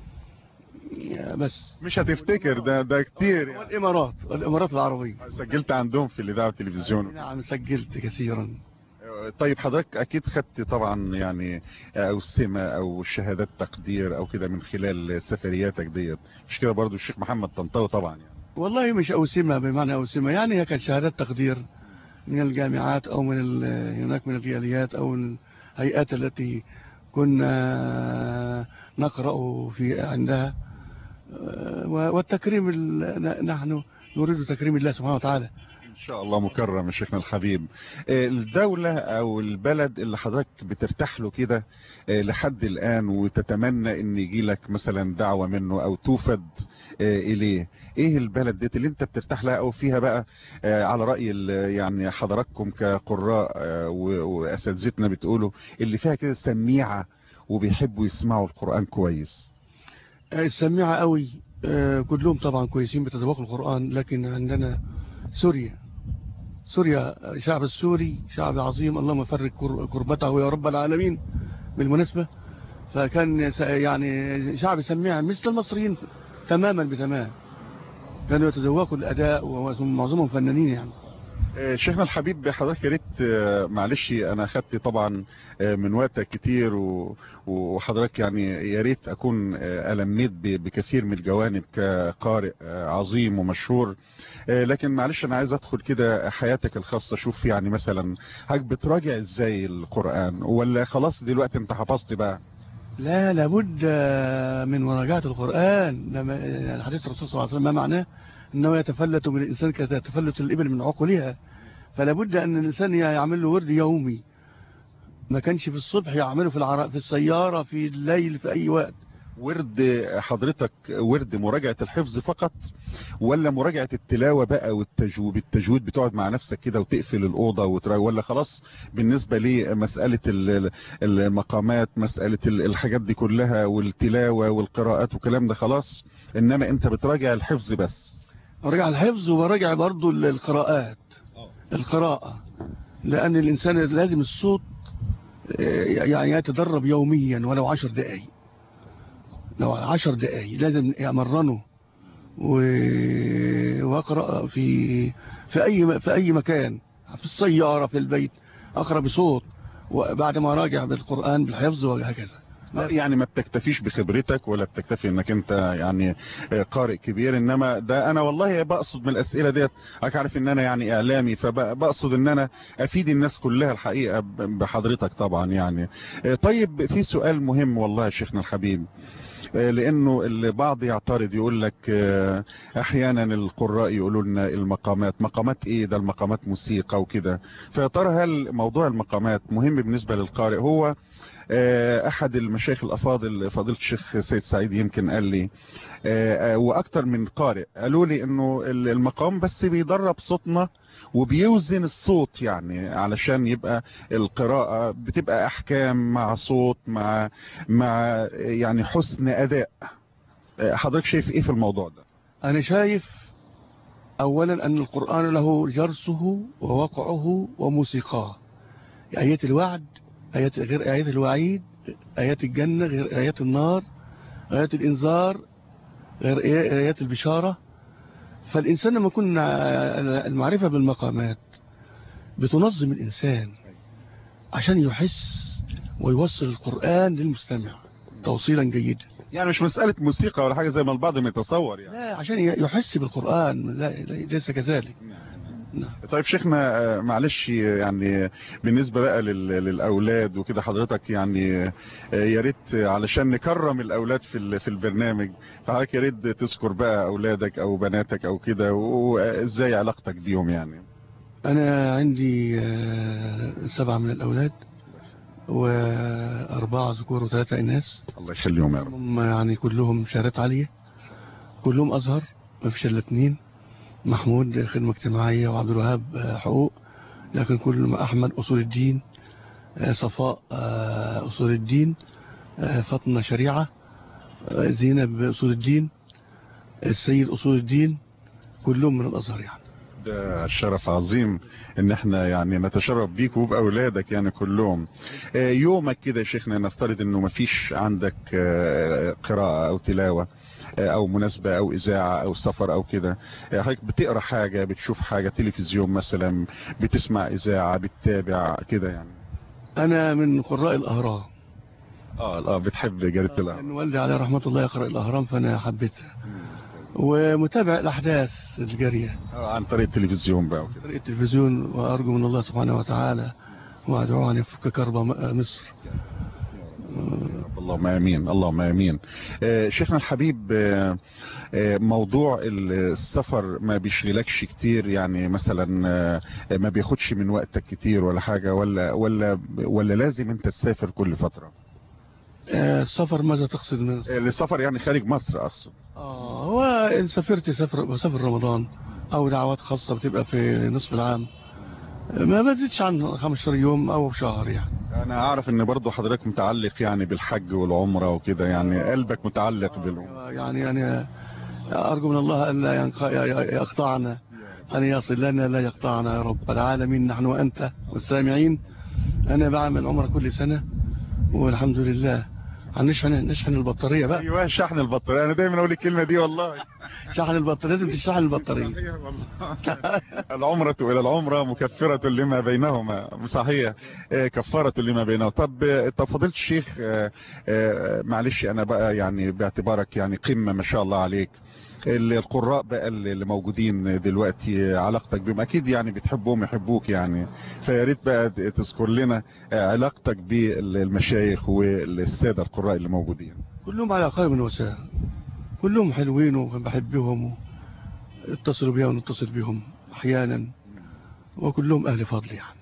بس مش هتفتكر ده ده كتير يعني. والإمارات الإمارات العربية سجلت عندهم في الاذاعه والتلفزيون نعم سجلت كثيرا طيب حضرتك اكيد خدت طبعا يعني اوسمه او شهادات تقدير او كده من خلال سفرياتك ديت مش كده برضو الشيخ محمد طنطاوي طبعا يعني والله مش أوسمة بمعنى أوسمة يعني هي كانت شهادات تقدير من الجامعات أو من ال- هناك من الرياليات أو الهيئات التي كنا نقرأ في عندها آه، والتكريم ال- نحن نريد تكريم الله سبحانه وتعالى ان شاء الله مكرم يا شيخنا الحبيب آه، الدولة او البلد اللي حضرتك بترتاح له كده آه، لحد الان وتتمنى ان يجي لك مثلا دعوة منه او توفد آه، اليه ايه البلد ديت اللي انت بترتاح لها او فيها بقى آه، على رأي ال- يعني حضراتكم كقراء آه، و- واساتذتنا بتقولوا اللي فيها كده سميعة وبيحبوا يسمعوا القرآن كويس السميعة قوي آه، كلهم طبعا كويسين بيتذوقوا القرآن لكن عندنا سوريا سوريا شعب السوري شعب عظيم اللهم فرج كر- كربته يا رب العالمين بالمناسبة فكان س- يعني شعب سميع مثل المصريين تماما بتمام كانوا يتذوقوا الأداء ومعظمهم فنانين يعني آه، شيخنا الحبيب حضرتك يا ريت آه، معلش انا اخدت طبعا آه، من وقتك كتير و- وحضرتك يعني يا ريت اكون آه، الميت ب- بكثير من الجوانب كقارئ آه، عظيم ومشهور آه، لكن معلش انا عايز ادخل كده حياتك الخاصة شوف يعني مثلا حضرتك بتراجع ازاي القرآن ولا خلاص دلوقتي انت حفظت بقى لا لابد من مراجعة القرآن لما الحديث الرسول صلى الله عليه وسلم ما معناه أنه يتفلت من الإنسان كتفلت الإبل من عقلها فلا بد أن الإنسان يعمل له ورد يومي ما كانش في الصبح يعمله في العراء في السيارة في الليل في أي وقت ورد حضرتك ورد مراجعة الحفظ فقط ولا مراجعة التلاوة بقى والتجويد التجويد بتقعد مع نفسك كده وتقفل الأوضة وتراجع ولا خلاص بالنسبة لمسألة ال- المقامات مسألة ال- الحاجات دي كلها والتلاوة والقراءات والكلام ده خلاص إنما أنت بتراجع الحفظ بس براجع الحفظ وبراجع برضو ال- القراءات القراءة لأن الإنسان لازم الصوت آه، يعني يتدرب يوميا ولو عشر دقايق لو عشر دقايق لازم يمرنه و- وأقرأ في في أي في أي مكان في السيارة في البيت أقرأ بصوت وبعد ما أراجع بالقرآن بالحفظ وهكذا يعني ما بتكتفيش بخبرتك ولا بتكتفي انك انت يعني قارئ كبير انما ده انا والله بقصد من الاسئله ديت حضرتك عارف ان انا يعني اعلامي فبقصد ان انا افيد الناس كلها الحقيقه بحضرتك طبعا يعني طيب في سؤال مهم والله يا شيخنا الحبيب لانه البعض يعترض يقول لك احيانا القراء يقولوا لنا المقامات مقامات ايه ده المقامات موسيقى وكده فيا ترى هل موضوع المقامات مهم بالنسبه للقارئ هو احد المشايخ الافاضل فضيله الشيخ سيد سعيد يمكن قال لي واكتر من قارئ قالوا لي انه المقام بس بيدرب صوتنا وبيوزن الصوت يعني علشان يبقى القراءة بتبقى احكام مع صوت مع مع يعني حسن اداء حضرتك شايف ايه في الموضوع ده أنا شايف أولا أن القرآن له جرسه ووقعه وموسيقاه آيات الوعد آيات غير آيات الوعيد آيات الجنة غير آيات النار آيات الإنذار غير آيات البشارة فالإنسان لما يكون المعرفة بالمقامات بتنظم الإنسان عشان يحس ويوصل القرآن للمستمع توصيلا جيدا يعني مش مسألة موسيقى ولا حاجة زي ما البعض يتصور يعني لا عشان يحس بالقرآن لا ليس كذلك طيب شيخنا معلش يعني بالنسبة بقى للأولاد وكده حضرتك يعني يا ريت علشان نكرم الأولاد في في البرنامج فحضرتك يا ريت تذكر بقى أولادك أو بناتك أو كده وإزاي علاقتك بيهم يعني أنا عندي سبعة من الأولاد وأربعة ذكور وثلاثة إناث الله يخليهم يا رب هم يعني كلهم شهادات عالية كلهم أزهر ما فيش إلا اتنين محمود خدمة اجتماعية وعبد الوهاب حقوق لكن كل أحمد أصول الدين صفاء أصول الدين فاطمة شريعة زينب أصول الدين السيد أصول الدين كلهم من الأزهر يعني ده شرف عظيم ان احنا يعني نتشرف بيك وبأولادك يعني كلهم يومك كده يا شيخنا نفترض انه مفيش عندك قراءة او تلاوة او مناسبة او اذاعة او سفر او كده حضرتك بتقرا حاجة بتشوف حاجة تلفزيون مثلا بتسمع اذاعة بتتابع كده يعني انا من قراء الاهرام اه اه بتحب جريدة الاهرام لان والدي عليه رحمة الله يقرأ الاهرام فانا حبيتها ومتابع الاحداث الجارية عن طريق التلفزيون بقى وكده طريق التلفزيون وارجو من الله سبحانه وتعالى وادعوه ان يفك كرب مصر اللهم امين اللهم امين شيخنا الحبيب موضوع السفر ما بيشغلكش كتير يعني مثلا ما بياخدش من وقتك كتير ولا حاجة ولا ولا ولا لازم انت تسافر كل فترة السفر ماذا تقصد من السفر يعني خارج مصر اقصد اه هو ان سافرت سفر بسافر رمضان او دعوات خاصة بتبقى في نصف العام ما بزيدش عن 15 يوم او شهر يعني انا اعرف ان برضو حضرتك متعلق يعني بالحج والعمرة وكده يعني قلبك متعلق بالعمرة يعني يعني ارجو من الله ان لا يقطعنا ان يصل لنا لا يقطعنا يا رب العالمين نحن وانت والسامعين انا بعمل عمرة كل سنة والحمد لله هنشحن نشحن البطارية بقى ايوه شحن البطارية انا دايما اقول الكلمة دي والله شحن البطارية لازم تشحن البطارية العمرة الى العمرة مكفرة لما بينهما صحيح كفارة لما بينهما طب طب فضيله الشيخ معلش انا بقى يعني باعتبارك يعني قمة ما شاء الله عليك القراء بقى اللي موجودين دلوقتي علاقتك بهم اكيد يعني بتحبهم يحبوك يعني فيا ريت بقى تذكر لنا علاقتك بالمشايخ والساده القراء اللي موجودين كلهم على قائم وسائل كلهم حلوين وبحبهم اتصلوا بيا ونتصل بهم احيانا وكلهم اهل فضل يعني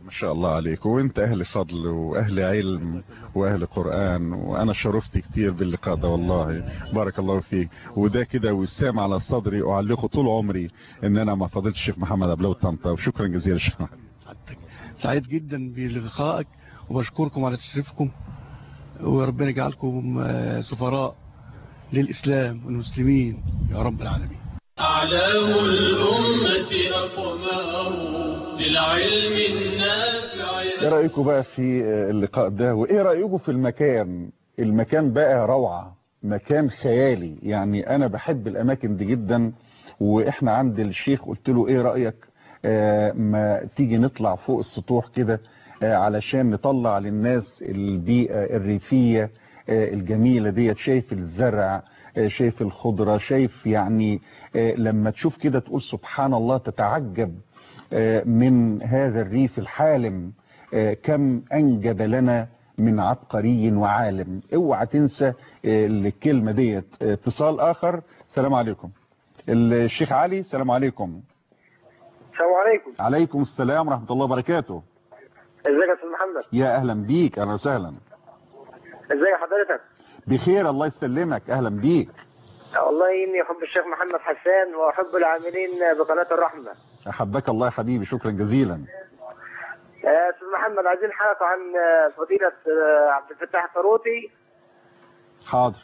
ما شاء الله عليك وانت اهل فضل واهل علم واهل قرآن وانا شرفت كتير باللقاء ده والله بارك الله فيك وده كده وسام على صدري اعلقه طول عمري ان انا مع فضيله الشيخ محمد ابلو طنطا وشكرا جزيلا يا شيخ محمد. سعيد جدا بلقائك وبشكركم على تشريفكم وربنا يجعلكم آه، سفراء للإسلام والمسلمين يا رب العالمين أعلام الأمة أقمار للعلم النافع ايه رايكم بقى في اللقاء ده وايه رايكم في المكان المكان بقى روعة مكان خيالي يعني انا بحب الاماكن دي جدا واحنا عند الشيخ قلت له ايه رايك آه ما تيجي نطلع فوق السطوح كده آه علشان نطلع للناس البيئة الريفية آه الجميلة ديت شايف الزرع آه شايف الخضرة شايف يعني آه لما تشوف كده تقول سبحان الله تتعجب آه من هذا الريف الحالم آه كم أنجب لنا من عبقري وعالم اوعى تنسى آه الكلمة ديت آه، اتصال آخر السلام عليكم الشيخ علي السلام عليكم السلام عليكم عليكم السلام ورحمة الله وبركاته ازيك يا استاذ محمد يا أهلا بيك أهلا وسهلا ازي حضرتك بخير الله يسلمك أهلا بيك والله اني احب الشيخ محمد حسان واحب العاملين بقناه الرحمه أحبك الله يا حبيبي شكرا جزيلا آه، استاذ محمد عايزين حلقه عن آه، فضيله آه، عبد الفتاح الطروطي حاضر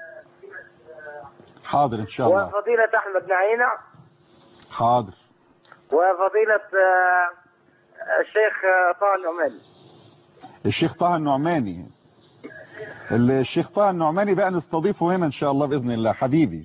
حاضر إن شاء الله وفضيله احمد نعينه حاضر وفضيله آه، الشيخ آه، طه النعماني الشيخ طه النعماني الشيخ طه النعماني بقى نستضيفه هنا ان شاء الله باذن الله حبيبي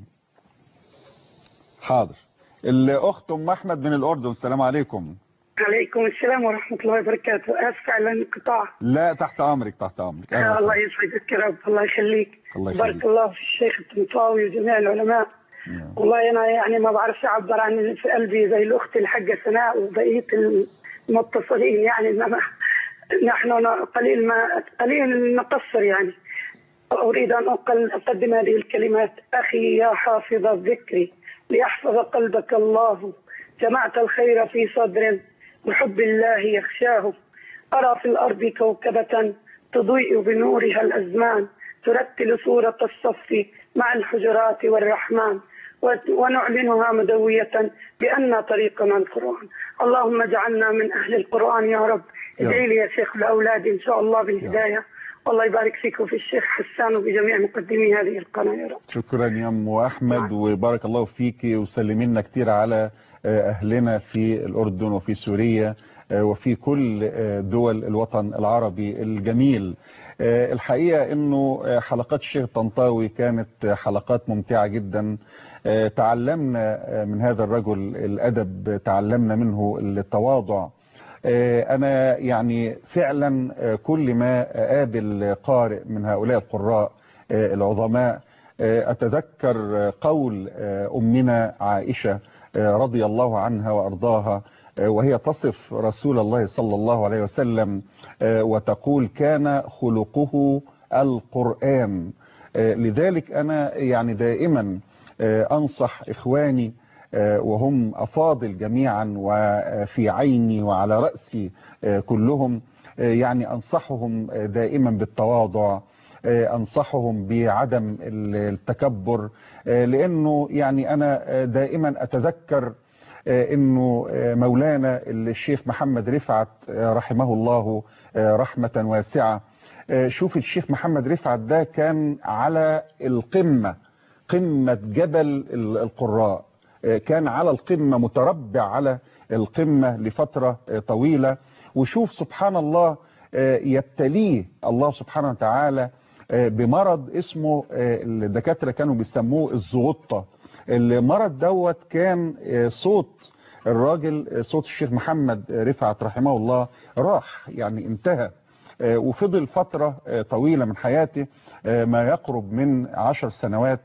حاضر الاخت ام احمد من الاردن السلام عليكم عليكم السلام ورحمة الله وبركاته آسف على الانقطاع لا تحت امرك تحت امرك أهلا آه الله وسهلا. يسعدك يا رب الله يخليك الله يخليك. بارك الله في الشيخ الطنطاوي وجميع العلماء والله أنا يعني ما بعرفش أعبر عن اللي في قلبي زي الأخت الحاجة سناء وبقية المتصلين يعني إنما نحن قليل ما قليل نقصر يعني أريد أن أقل أقدم هذه الكلمات أخي يا حافظ الذكر ليحفظ قلبك الله جمعت الخير في صدر بحب الله يخشاه أرى في الأرض كوكبة تضيء بنورها الأزمان ترتل سورة الصف مع الحجرات والرحمن وت- ونعلنها مدوية بأن طريقنا القرآن اللهم اجعلنا من أهل القرآن يا رب يا ادعي لي يا شيخ الأولاد إن شاء الله بالهداية والله يبارك فيك وفي الشيخ حسان وبجميع مقدمي هذه القناة يا رب شكرا يا ام احمد وبارك الله فيكي وسلمي لنا كتير على آه، اهلنا في الاردن وفي سوريا آه، وفي كل آه، دول الوطن العربي الجميل آه، الحقيقة انه آه، حلقات الشيخ طنطاوي كانت آه، حلقات ممتعة جدا آه، تعلمنا آه، من هذا الرجل الادب تعلمنا منه التواضع آه، انا يعني فعلا آه، كل ما اقابل قارئ من هؤلاء القراء آه، العظماء آه، اتذكر آه، قول آه، امنا عائشة آه، رضي الله عنها وارضاها آه، وهي تصف رسول الله صلى الله عليه وسلم آه، وتقول كان خلقه القرآن آه، لذلك انا يعني دائما آه، انصح اخواني آه، وهم أفاضل جميعا وفي عيني وعلى رأسي آه، كلهم آه، يعني أنصحهم آه، دائما بالتواضع آه، أنصحهم بعدم ال- التكبر آه، لأنه يعني أنا آه، دائما أتذكر آه، أنه آه، مولانا الشيخ محمد رفعت آه، رحمه الله آه، رحمة واسعة آه، شوف الشيخ محمد رفعت ده كان على القمة قمة جبل ال- القراء آه، كان على القمة متربع على القمة لفترة آه، طويلة وشوف سبحان الله آه، يبتليه الله سبحانه وتعالى آه، بمرض اسمه آه، الدكاترة كانوا بيسموه الزغطة المرض دوت كان آه، صوت الراجل آه، صوت الشيخ محمد آه، رفعت رحمه الله راح يعني انتهى آه، وفضل فترة آه، طويلة من حياته آه، ما يقرب من عشر سنوات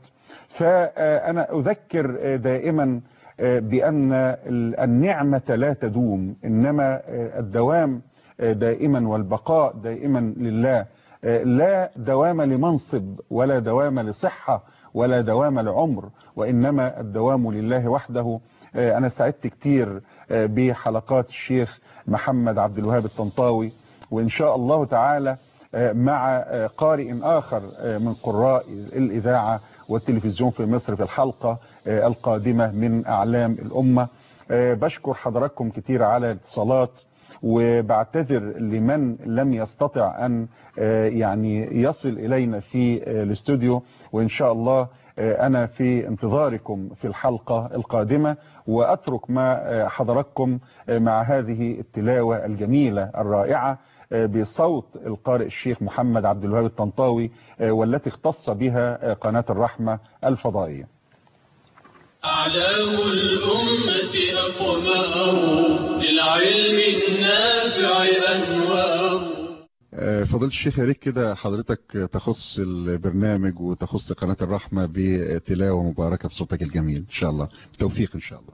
فأنا أذكر آه، دائما آه، بأن ال- النعمة لا تدوم إنما آه، الدوام آه، دائما والبقاء دائما لله آه، لا دوام لمنصب ولا دوام لصحة ولا دوام لعمر وإنما الدوام لله وحده آه، أنا سعدت كتير آه، بحلقات الشيخ محمد عبد الوهاب الطنطاوي وإن شاء الله تعالى آه، مع آه، قارئ آخر آه، من قراء الإذاعة والتلفزيون في مصر في الحلقة آه، القادمة من أعلام الأمة آه، بشكر حضراتكم كتير على الاتصالات وبعتذر لمن لم يستطع أن آه، يعني يصل إلينا في آه، الاستوديو وإن شاء الله آه، أنا في انتظاركم في الحلقة القادمة وأترك مع آه، حضراتكم آه، مع هذه التلاوة الجميلة الرائعة آه، بصوت القارئ الشيخ محمد عبد الوهاب الطنطاوي آه، والتي اختص بها آه، قناة الرحمة الفضائية أعلام الأمة أقمار للعلم النافع أنوار آه، فضيلة الشيخ يا ريت كده حضرتك تخص البرنامج وتخص قناة الرحمة بتلاوة مباركة بصوتك الجميل إن شاء الله توفيق إن شاء الله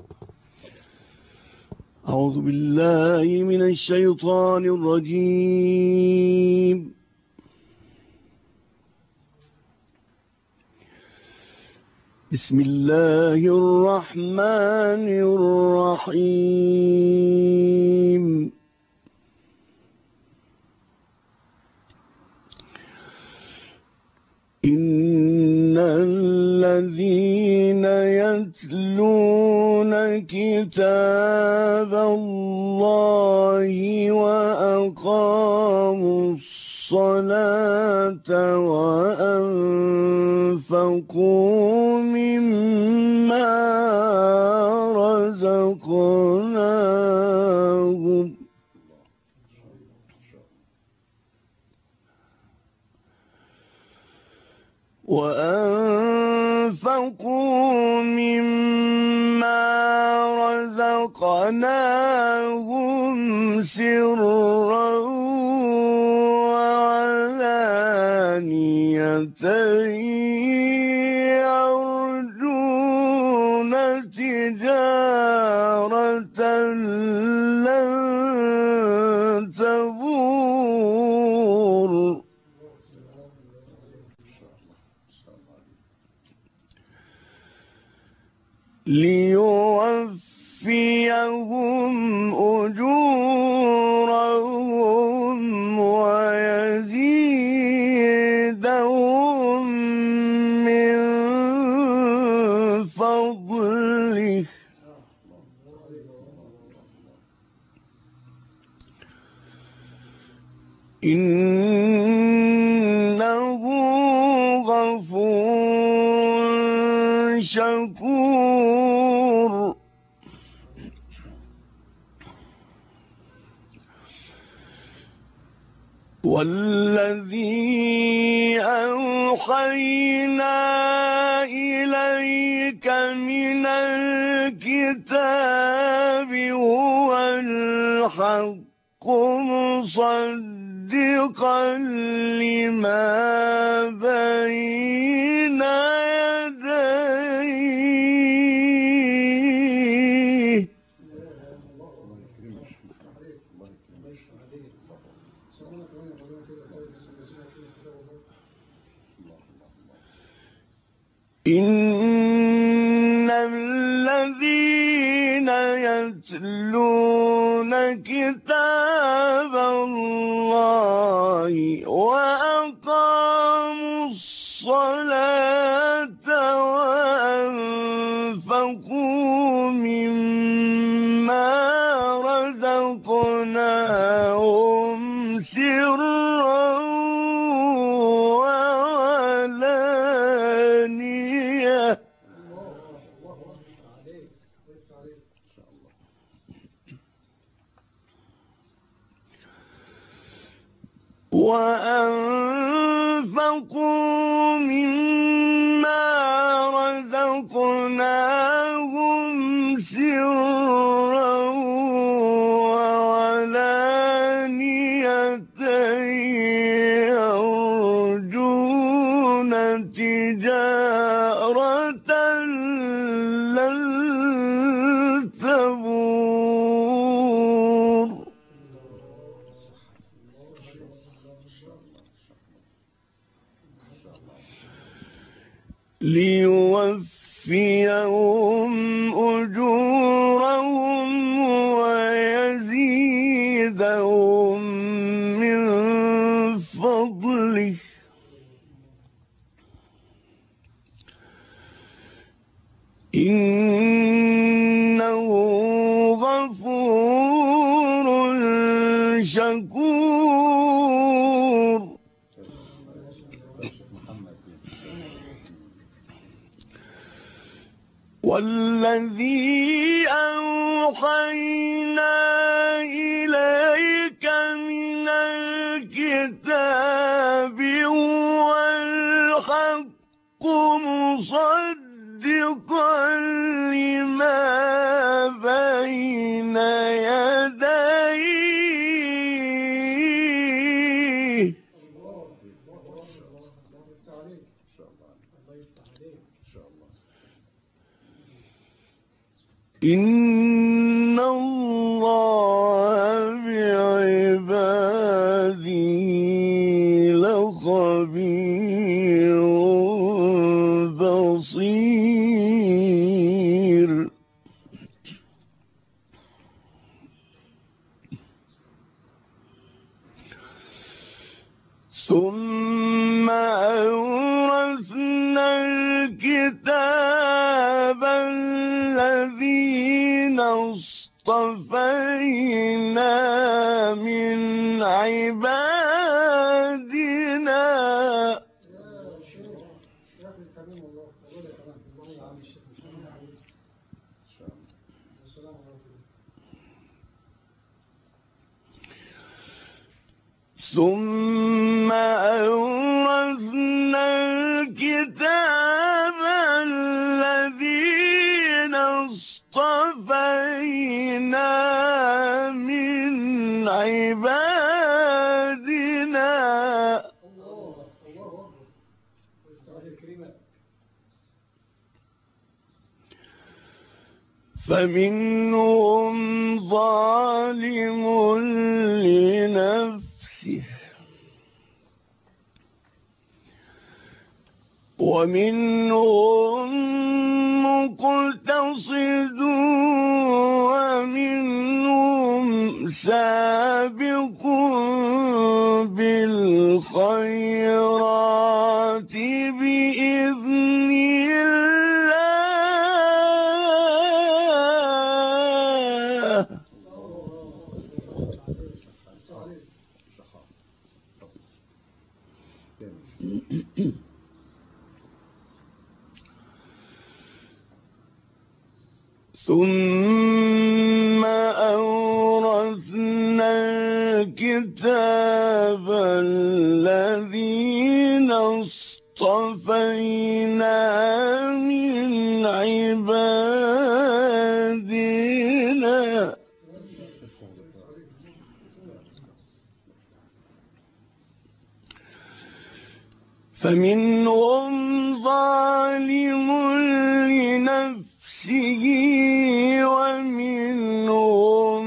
أعوذ بالله من الشيطان الرجيم بسم الله الرحمن الرحيم إن الذين يتلون كتاب الله وأقاموا الصلاة وأنفقوا مما رزقناهم وأنفقوا مما رزقناهم سرا وعلانية يرجون تجارة لن تبور ليوفيهم أجورهم ويزيدهم من فضله إنه غفور شكور والذي أوحينا إليك من الكتاب هو الحق مصدقا لما بين يديه إن الذين يتلون كتاب الله وأقاموا الصلاة وأنفقوا مما رزقناهم سرا وعلانية وأنفقوا مما رزقناهم سرا وعلانية يرجون تجارة لن تبور ليوفيهم أجورهم إنه غفور شكور والذي أوحينا إليك من الكتاب هو الحق مصدقا لما بين يديه إن الله بعباده لخبير بصير ثم أورثنا الكتاب الذين اصطفينا من عبادنا ثم أورثنا الكتاب الذين اصطفينا من عبادنا فمنهم ظالم لنفسه ومنهم مقتصد ومنهم سابق بالخيرات بإذن الله ثم أورثنا الكتاب الذين اصطفينا من عبادنا فمنهم ظالم لنفسه ومنهم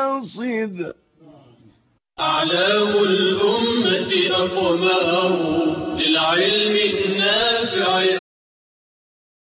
مقتصد أعلام الأمة أقمار